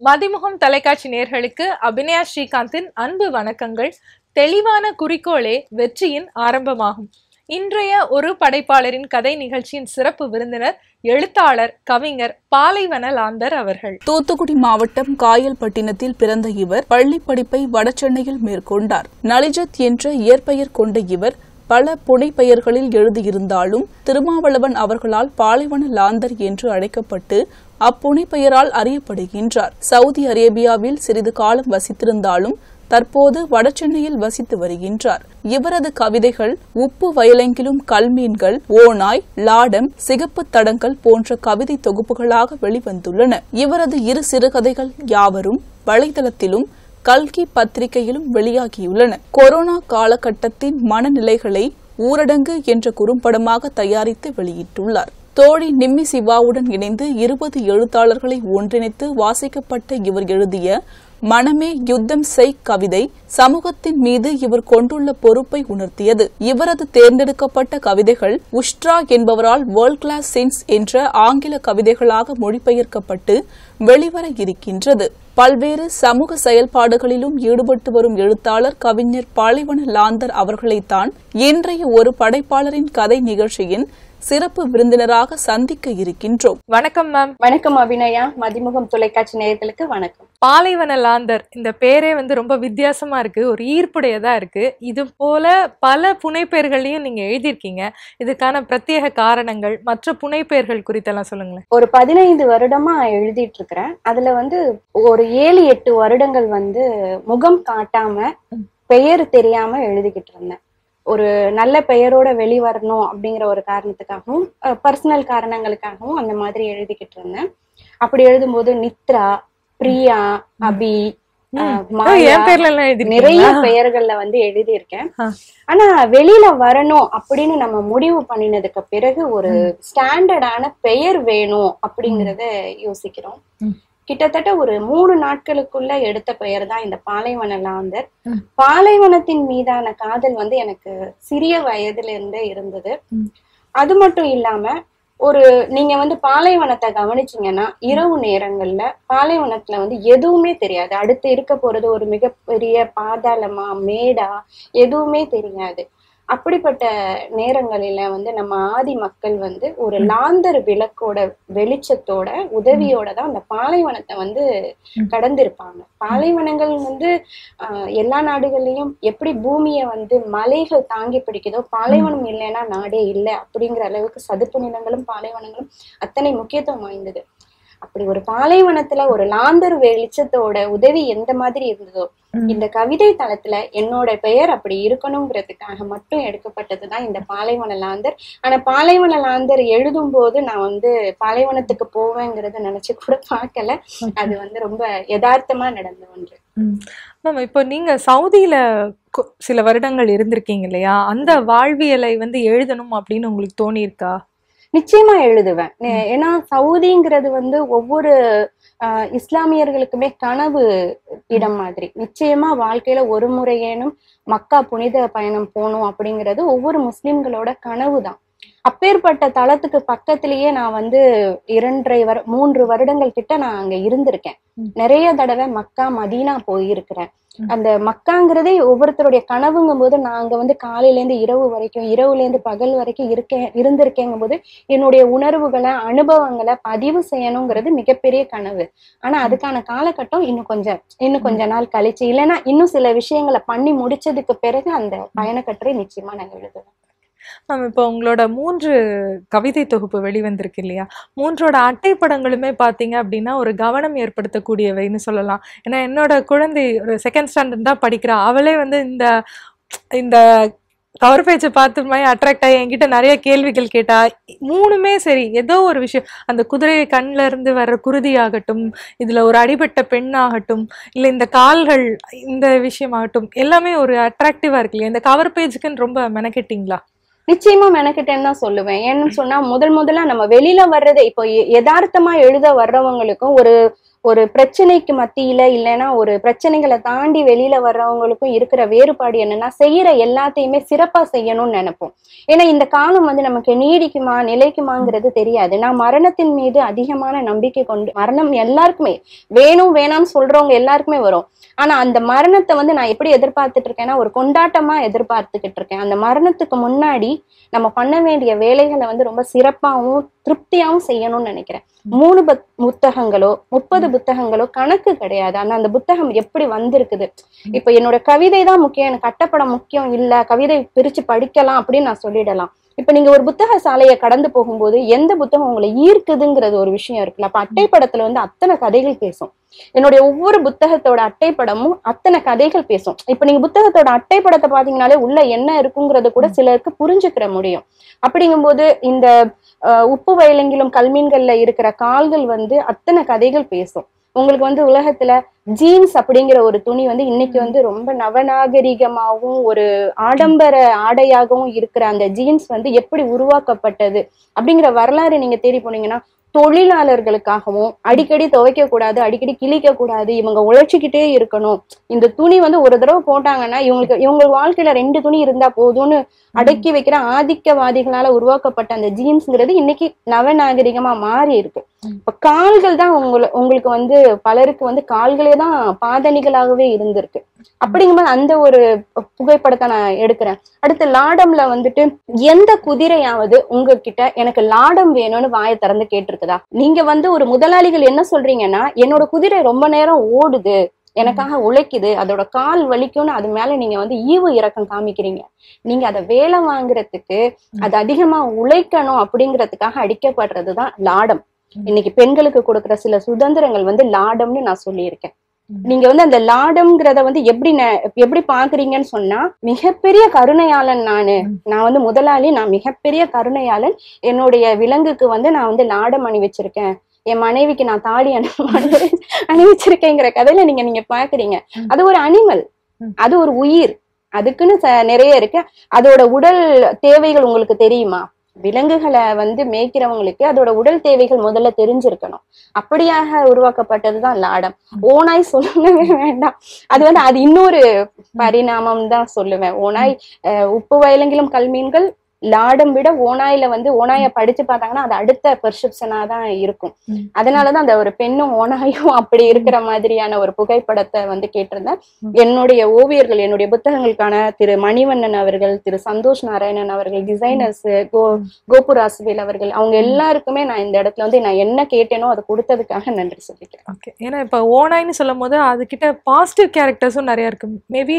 மதிமுகம் தொலைக்காட்சி நேர்களுக்கு அபிநயா ஸ்ரீகாந்தின் அன்பு வணக்கங்கள் தெளிவான குறிக்கோளே வெற்றியின் ஆரம்பமாகும் இன்றைய ஒரு படைப்பாளரின் கதை நிகழ்ச்சியின் சிறப்பு விருந்தினர் எழுத்தாளர் கவிஞர் பாலைவன லாந்தர் அவர்கள் தூத்துக்குடி மாவட்டம் காயல்பட்டினத்தில் பிறந்த இவர் பள்ளி படிப்பை வடசென்னையில் மேற்கொண்டார் நலிஜத் என்ற இயற்பெயர் கொண்ட இவர் பல புனைப்பெயர்களில் எழுதியிருந்தாலும் திருமாவளவன் அவர்களால் பாலைவன லாந்தர் என்று அழைக்கப்பட்டு அப்புனைப்பெயரால் அறியப்படுகின்றார் சவுதி அரேபியாவில் சிறிது காலம் வசித்திருந்தாலும் தற்போது வடசென்னையில் வசித்து வருகின்றார் இவரது கவிதைகள் உப்பு வயலெங்கிலும் கல்மீன்கள் ஓநாய் லாடம் சிகப்பு தடங்கள் போன்ற கவிதை தொகுப்புகளாக வெளிவந்துள்ளன இவரது இரு சிறுகதைகள் யாவரும் வலைதளத்திலும் கல்கி பத்திரிகையிலும் வெளியாகியுள்ளன கொரோனா காலகட்டத்தின் மனநிலைகளை ஊரடங்கு என்ற குறும்படமாக தயாரித்து வெளியிட்டுள்ளார் தோழி நிம்மி சிவாவுடன் இணைந்து இருபது எழுத்தாளர்களை ஒன்றிணைத்து வாசிக்கப்பட்ட இவர் எழுதிய மனமே யுத்தம் செய் கவிதை சமூகத்தின் மீது இவர் கொண்டுள்ள பொறுப்பை உணர்த்தியது இவரது தேர்ந்தெடுக்கப்பட்ட கவிதைகள் உஷ்ட்ரா என்பவரால் வேர்ல்ட் கிளாஸ் சென்ஸ் என்ற ஆங்கில கவிதைகளாக மொழிபெயர்க்கப்பட்டு வெளிவர இருக்கின்றது பல்வேறு சமூக செயல்பாடுகளிலும் ஈடுபட்டு வரும் எழுத்தாளர் கவிஞர் பாலைவன லாந்தர் அவர்களைத்தான் இன்றைய ஒரு படைப்பாளரின் கதை நிகழ்ச்சியின் சிறப்பு விருந்தினராக சந்திக்க இருக்கின்றோம் வணக்கம் மேம் வணக்கம் அபிநயா மதிமுகம் தொலைக்காட்சி நேயர்களுக்கு வணக்கம் பாலைவன லாந்தர் இந்த பேரே வந்து ரொம்ப வித்தியாசமா இருக்கு ஒரு ஈர்ப்புடையதா இருக்கு இது போல பல புனைப்பெயர்களையும் நீங்க எழுதியிருக்கீங்க இதுக்கான பிரத்யேக காரணங்கள் மற்ற புனைப்பெயர்கள் குறித்தெல்லாம் சொல்லுங்களேன் ஒரு பதினைந்து வருடமா எழுதிட்டு இருக்கிறேன் அதுல வந்து ஒரு ஏழு எட்டு வருடங்கள் வந்து முகம் காட்டாம பெயர் தெரியாம எழுதிக்கிட்டு இருந்தேன் ஒரு நல்ல பெயரோட வெளிவரணும் அப்படிங்கிற ஒரு காரணத்துக்காகவும் பர்சனல் காரணங்களுக்காகவும் அந்த மாதிரி எழுதிக்கிட்டு இருந்தேன் அப்படி எழுதும்போது நித்ரா பிரியா அபி அஹ், ஓ, மாயா, என் பேர்ல எல்லாம் நிறைய எழுதிருக்கீங்களா பெயர்கள்ல வந்து எழுதியிருக்கேன் ஆ. ஆனா வெளியில வரணும் அப்படின்னு நம்ம முடிவு பண்ணினதுக்கு பிறகு ஒரு ஸ்டாண்டர்டான பெயர் வேணும் அப்படிங்கறத யோசிக்கிறோம் ம். கிட்டத்தட்ட ஒரு மூணு நாட்களுக்குள்ள எடுத்த பெயர் தான் இந்த பாலைவன லாந்தர் ம். பாலைவனத்தின் மீதான காதல் வந்து எனக்கு சிறிய வயதுல இருந்தே இருந்தது ம். அது மட்டும் இல்லாம ஒரு நீங்க வந்து பாலைவனத்தை கவனிச்சீங்கன்னா இரவு நேரங்கள்ல பாலைவனத்துல வந்து எதுவுமே தெரியாது அடுத்து இருக்க போறது ஒரு மிகப்பெரிய பாதாளமா மேடா எதுவுமே தெரியாது அப்படிப்பட்ட நேரங்களில வந்து நம்ம ஆதி மக்கள் வந்து ஒரு லாந்தர் விளக்கோட வெளிச்சத்தோட உதவியோட தான் அந்த பாலைவனத்தை வந்து ம். கடந்திருப்பாங்க பாலைவனங்கள் வந்து ஆஹ், எல்லா நாடுகள்லயும் எப்படி பூமியை வந்து மலைகள் தாங்கி பிடிக்குதோ பாலைவனம் இல்லைன்னா நாடே இல்லை அப்படிங்கிற அளவுக்கு சதுப்பு நிலங்களும் பாலைவனங்களும் அத்தனை முக்கியத்துவம் வாய்ந்தது அப்படி ஒரு பாலைவனத்துல ஒரு லாந்தர் வெளிச்சத்தோட உதவி எந்த மாதிரி இருந்ததோ ம். இந்த கவிதை தளத்துல என்னோட பெயர் அப்படி இருக்கணுங்கிறதுக்காக மட்டும் எடுக்கப்பட்டதுதான் இந்த பாலைவன லாந்தர் ஆனா பாலைவன லாந்தர் எழுதும் போது நான் வந்து பாலைவனத்துக்கு போவேங்கிறத நினைச்சு கூட பார்க்கல அது வந்து ரொம்ப யதார்த்தமா நடந்த ஒன்று மேம் இப்போ நீங்க சவுதியில கொ- சில வருடங்கள் இருந்திருக்கீங்க இல்லையா அந்த வாழ்வியலை வந்து எழுதணும் அப்படின்னு உங்களுக்கு தோணியிருக்கா நிச்சயமா எழுதுவேன் நே- ஏன்னா சவுதிங்கிறது வந்து ஒவ்வொரு ஆஹ், இஸ்லாமியர்களுக்குமே கனவு இடம் மாதிரி நிச்சயமா வாழ்க்கையில ஒரு முறையேனும் மக்கா புனித பயணம் போகணும் அப்படிங்கிறது ஒவ்வொரு முஸ்லிம்களோட கனவு தான் அப்பேற்பட்ட தளத்துக்கு பக்கத்திலேயே நான் வந்து இரண்டரை வரு மூன்று வருடங்கள் கிட்ட நான் அங்க இருந்திருக்கேன் ம். நிறைய தடவை மக்கா மதீனா போயிருக்கிறேன் ம். அந்த மக்காங்கிறதே ஒவ்வொருத்தருடைய கனவுங்கும் போது நான் அங்க வந்து காலையில இருந்து இரவு வரைக்கும் இரவுல இருந்து பகல் வரைக்கும் இருக்கேன் இருந்திருக்கேங்கும் போது என்னுடைய உணர்வுகளை அனுபவங்களை பதிவு செய்யணுங்கிறது மிகப்பெரிய கனவு ஆனா அதுக்கான காலகட்டம் இன்னும் கொஞ்சம் இன்னும் கொஞ்ச நாள் கழிச்சு இல்லைன்னா இன்னும் சில விஷயங்களை பண்ணி முடிச்சதுக்கு பிறகு அந்த பயணக்கட்டுரை நிச்சயமா நான் எழுதுவேன் மேம் இப்போ உங்களோட மூன்று கவிதை தொகுப்பு வெளிவந்திருக்கு இல்லையா மூன்றோட அட்டைப்படங்களுமே பார்த்தீங்க அப்படின்னா ஒரு கவனம் ஏற்படுத்தக்கூடியவைன்னு சொல்லலாம் ஏன்னா என்னோட குழந்தை ஒரு செகண்ட் ஸ்டாண்டர்ட் தான் படிக்கிறா அவளே வந்து இந்த இந்த கவர் பேஜை பார்த்து மாதிரி அட்ராக்ட் ஆகி என்கிட்ட நிறைய கேள்விகள் கேட்டா மூணுமே சரி ஏதோ ஒரு விஷயம் அந்த குதிரை கண்ணுல இருந்து வர்ற குருதி ஆகட்டும் இதுல ஒரு அடிபட்ட பெண் ஆகட்டும் இல்ல இந்த கால்கள் இந்த விஷயமாகட்டும் எல்லாமே ஒரு அட்ராக்டிவா இருக்கு இல்லையா இந்த கவர் பேஜுக்குன்னு ரொம்ப மெனக்கெட்டிங்களா நிச்சயமா மெனக்கிட்டேன்னு தான் சொல்லுவேன் ஏன்னு சொன்னா முதல் முதல்ல நம்ம வெளியில வர்றதை இப்போ எ- யதார்த்தமா எழுத வர்றவங்களுக்கும் ஒரு ஒரு பிரச்சனைக்கு மத்தியில இல்லைன்னா ஒரு பிரச்சனைகளை தாண்டி வெளியில வர்றவங்களுக்கும் இருக்கிற வேறுபாடு என்னன்னா செய்யற எல்லாத்தையுமே சிறப்பா செய்யணும்னு நினைப்போம் ஏன்னா இந்த காலம் வந்து நமக்கு நீடிக்குமா நிலைக்குமாங்கிறது தெரியாது நான் மரணத்தின் மீது அதிகமான நம்பிக்கை கொண்டு மரணம் எல்லாருக்குமே வேணும் வேணாம்னு சொல்றவங்க எல்லாருக்குமே வரும் ஆனா அந்த மரணத்தை வந்து நான் எப்படி எதிர்பார்த்துட்டு இருக்கேன்னா ஒரு கொண்டாட்டமா எதிர்பார்த்துக்கிட்டு இருக்கேன் அந்த மரணத்துக்கு முன்னாடி நம்ம பண்ண வேண்டிய வேலைகளை வந்து ரொம்ப சிறப்பாகவும் திருப்தியாவும் செய்யணும்னு நினைக்கிறேன் மூணு பத்- புத்தகங்களோ முப்பது புத்தகங்களோ கணக்கு கிடையாது ஆனா அந்த புத்தகம் எப்படி வந்திருக்குது இப்ப என்னோட கவிதை தான் முக்கியம் எனக்கு கட்டப்படம் முக்கியம் இல்ல கவிதை பிரிச்சு படிக்கலாம் அப்படின்னு நான் சொல்லிடலாம் இப்ப நீங்க ஒரு புத்தக சாலையை கடந்து போகும்போது எந்த புத்தகம் உங்களை ஈர்க்குதுங்கிறது ஒரு விஷயம் இருக்குல்ல அப்ப அட்டைப்படத்துல வந்து அத்தனை கதைகள் பேசும் என்னுடைய ஒவ்வொரு புத்தகத்தோட அட்டைப்படமும் அத்தனை கதைகள் பேசும் இப்ப நீங்க புத்தகத்தோட அட்டைப்படத்தை பாத்தீங்கன்னாலே உள்ள என்ன இருக்குங்கிறது கூட சிலருக்கு புரிஞ்சுக்கிற முடியும் அப்படிங்கும்போது இந்த அஹ், உப்பு வயலெங்கிலும் கல்மீன்கள்ல இருக்கிற கால்கள் வந்து அத்தனை கதைகள் பேசும் உங்களுக்கு வந்து உலகத்துல ஜீன்ஸ் அப்படிங்கிற ஒரு துணி வந்து இன்னைக்கு வந்து ரொம்ப நவநாகரிகமாகவும் ஒரு ஆடம்பர ஆடையாகவும் இருக்கிற அந்த ஜீன்ஸ் வந்து எப்படி உருவாக்கப்பட்டது அப்படிங்கிற வரலாறு நீங்க தேடி போனீங்கன்னா தொழிலாளர்களுக்காகவும் அடிக்கடி துவைக்க கூடாது அடிக்கடி கிழிக்க கூடாது இவங்க உழைச்சிக்கிட்டே இருக்கணும் இந்த துணி வந்து ஒரு தடவை போட்டாங்கன்னா இவங்களுக்கு இவங்க வாழ்க்கையில ரெண்டு துணி இருந்தா போதும்னு அடக்கி வைக்கிற ஆதிக்கவாதிகளால உருவாக்கப்பட்ட அந்த ஜீன்ஸ்ங்கிறது இன்னைக்கு நவநாகரிகமா மாறி இருக்கு இப்ப கால்கள் தான் உங்களை உங்களுக்கு வந்து பலருக்கு வந்து கால்களே தான் பாதணிகளாகவே இருந்திருக்கு அப்படிங்கும்போது அந்த ஒரு புகைப்படத்தை நான் எடுக்கிறேன் அடுத்து லாடம்ல வந்துட்டு எந்த குதிரையாவது உங்ககிட்ட எனக்கு லாடம் வேணும்னு வாயை திறந்து கேட்டிருக்குதா நீங்க வந்து ஒரு முதலாளிகள் என்ன சொல்றீங்கன்னா என்னோட குதிரை ரொம்ப நேரம் ஓடுது எனக்காக உழைக்குது அதோட கால் வலிக்கும்னு அது மேல நீங்க வந்து ஈவு இறக்கம் காமிக்கிறீங்க நீங்க அதை வேலை வாங்குறதுக்கு அது அதிகமா உழைக்கணும் அப்படிங்கிறதுக்காக அடிக்கப்படுறதுதான் லாடம் இன்னைக்கு பெண்களுக்கு கொடுக்கிற சில சுதந்திரங்கள் வந்து லாடம்னு நான் சொல்லியிருக்கேன் நீங்க வந்து அந்த லாடம்ங்கிறத வந்து எப்படி ந- எப்படி பாக்குறீங்கன்னு சொன்னா மிகப்பெரிய கருணையாளன் நானு நான் வந்து முதலாளி நான் மிகப்பெரிய கருணையாளன் என்னுடைய விலங்குக்கு வந்து நான் வந்து லாடம் அணி வச்சிருக்கேன் என் மனைவிக்கு நான் தாலி அணி அணி- அணிவிச்சிருக்கேங்கிற கதையில நீங்க நீங்க பாக்குறீங்க அது ஒரு அனிமல் ம். அது ஒரு உயிர் அதுக்குன்னு ச- நிறைய இருக்கு அதோட உடல் தேவைகள் உங்களுக்கு தெரியுமா விலங்குகளை வந்து மேய்க்கிறவங்களுக்கு அதோட உடல் தேவைகள் முதல்ல தெரிஞ்சிருக்கணும் அப்படியாக உருவாக்கப்பட்டதுதான் லாடம் ஓனாய் சொல்லவே வேண்டாம் அது வந்து அது இன்னொரு பரிணாமம் தான் சொல்லுவேன் ஓனாய் அஹ், உப்பு வயலங்கிலும் கல்மீன்கள் லாடம் விட ஓனாயில வந்து ஓனாய படிச்சு பார்த்தாங்கன்னா அது அடுத்த பெர்செப்ஷனா தான் இருக்கும் ம். அதனாலதான் அந்த ஒரு பெண்ணும் ஓனாயும் அப்படி இருக்கிற மாதிரியான ஒரு புகைப்படத்தை வந்து கேட்டிருந்தேன் ம். என்னுடைய ஓவியர்கள் என்னுடைய புத்தகங்களுக்கான திரு மணிவண்ணன் அவர்கள் திரு சந்தோஷ் நாராயணன் அவர்கள் டிசைனர்ஸ் கோ கோபுராசுவேல் அவர்கள் அவங்க எல்லாருக்குமே நான் இந்த இடத்துல வந்து நான் என்ன கேட்டேனோ அதை கொடுத்ததுக்காக நன்றி சொல்லிக்கிறேன் ஓகே ஏன்னா இப்போ ஓனாய்னு சொல்லும் போது அதுக்கிட்ட பாசிட்டிவ் கேரக்டர்ஸும் நிறைய இருக்கு மேபி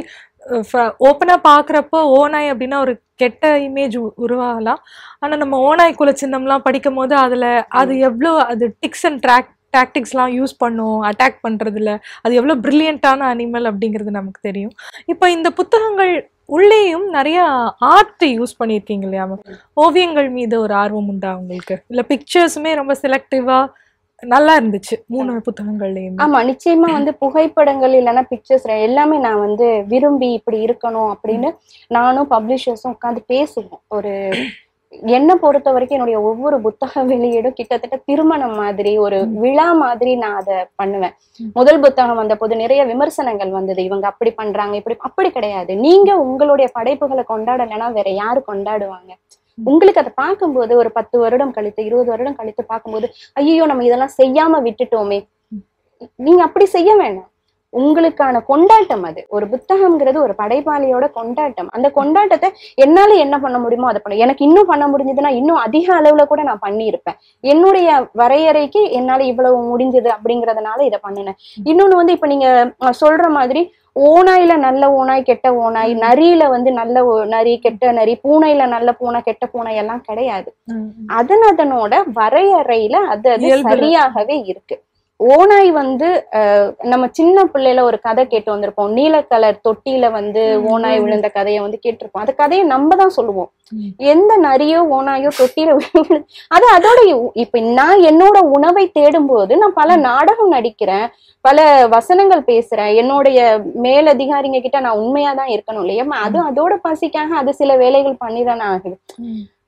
ஓப்பனாக பார்க்குறப்போ ஓனாய் அப்படின்னா ஒரு கெட்ட இமேஜ் உருவாகலாம் ஆனால் நம்ம ஓனாய் குல சின்னம்லாம் படிக்கும் போது அதில் அது எவ்வளோ அது டிக்ஸ் அண்ட் ட்ராக் டாக்டிக்ஸ்லாம் யூஸ் பண்ணும் அட்டாக் பண்ணுறதுல அது எவ்வளோ ப்ரில்லியண்ட்டான அனிமல் அப்படிங்கிறது நமக்கு தெரியும் இப்போ இந்த புத்தகங்கள் உள்ளேயும் நிறைய ஆர்ட் யூஸ் பண்ணியிருக்கீங்க இல்லையா ma'am? ஓவியங்கள் மீது ஒரு ஆர்வம் உண்டா உங்களுக்கு இல்லை பிக்சர்ஸுமே ரொம்ப செலக்டிவாக நல்லா இருந்துச்சு மூணு புத்தகங்கள்லையுமே ஆமா நிச்சயமா வந்து புகைப்படங்கள் இல்லைன்னா பிக்சர்ஸ் எல்லாமே நான் வந்து விரும்பி இப்படி இருக்கணும் அப்படின்னு நானும் பப்ளிஷர்ஸும் உட்காந்து பேசுவோம் ஒரு என்னை பொறுத்த வரைக்கும் என்னுடைய ஒவ்வொரு புத்தக வெளியீடும் கிட்டத்தட்ட திருமணம் மாதிரி ஒரு விழா மாதிரி நான் அதை பண்ணுவேன் முதல் புத்தகம் வந்த போது நிறைய விமர்சனங்கள் வந்தது இவங்க அப்படி பண்றாங்க இப்படி அப்படி கிடையாது நீங்க உங்களுடைய படைப்புகளை கொண்டாடலைன்னா வேற யாரு கொண்டாடுவாங்க உங்களுக்கு அதை பார்க்கும்போது ஒரு பத்து வருடம் கழித்து இருபது வருடம் கழித்து பார்க்கும்போது ஐயோ நம்ம இதெல்லாம் செய்யாம விட்டுட்டோமே நீங்க அப்படி செய்ய வேண்டாம் உங்களுக்கான கொண்டாட்டம் அது ஒரு புத்தகம்ங்கிறது ஒரு படைப்பாளியோட கொண்டாட்டம் அந்த கொண்டாட்டத்தை என்னால என்ன பண்ண முடியுமோ அதை பண்ண எனக்கு இன்னும் பண்ண முடிஞ்சதுன்னா இன்னும் அதிக அளவுல கூட நான் பண்ணியிருப்பேன் என்னுடைய வரையறைக்கு என்னால இவ்வளவு முடிஞ்சது அப்படிங்கறதுனால இதை பண்ணினேன் இன்னொன்னு வந்து இப்ப நீங்க அஹ், சொல்ற மாதிரி ஓநாயில நல்ல ஓநாய் கெட்ட ஓநாய் நரியில வந்து நல்ல ஓ- நரி கெட்ட நரி பூனையில நல்ல பூனை கெட்ட பூனை எல்லாம் கிடையாது ம். அதன் அதனோட வரையறையில அது அது இயல்புல. சரியாகவே இருக்கு ஓநாய் வந்து அஹ், நம்ம சின்ன பிள்ளையில ஒரு கதை கேட்டு வந்திருப்போம் நீல கலர் தொட்டியில வந்து ம், ஓநாய் ம். விழுந்த கதையை வந்து கேட்டிருப்போம் அந்த கதையை நம்ம தான் சொல்லுவோம் ம். எந்த நரியோ ஓநாயோ தொட்டியில விழு- அது அதோட இ- இப்ப நான் என்னோட உணவை தேடும் போது நான் பல நாடகம் நடிக்கிறேன் பல வசனங்கள் பேசுறேன் என்னுடைய மேலதிகாரிங்க கிட்ட நான் உண்மையா தான் இருக்கணும் இல்லையா அது அதோட பசிக்காக அது சில வேலைகள் பண்ணிதானே ஆகுது ம்.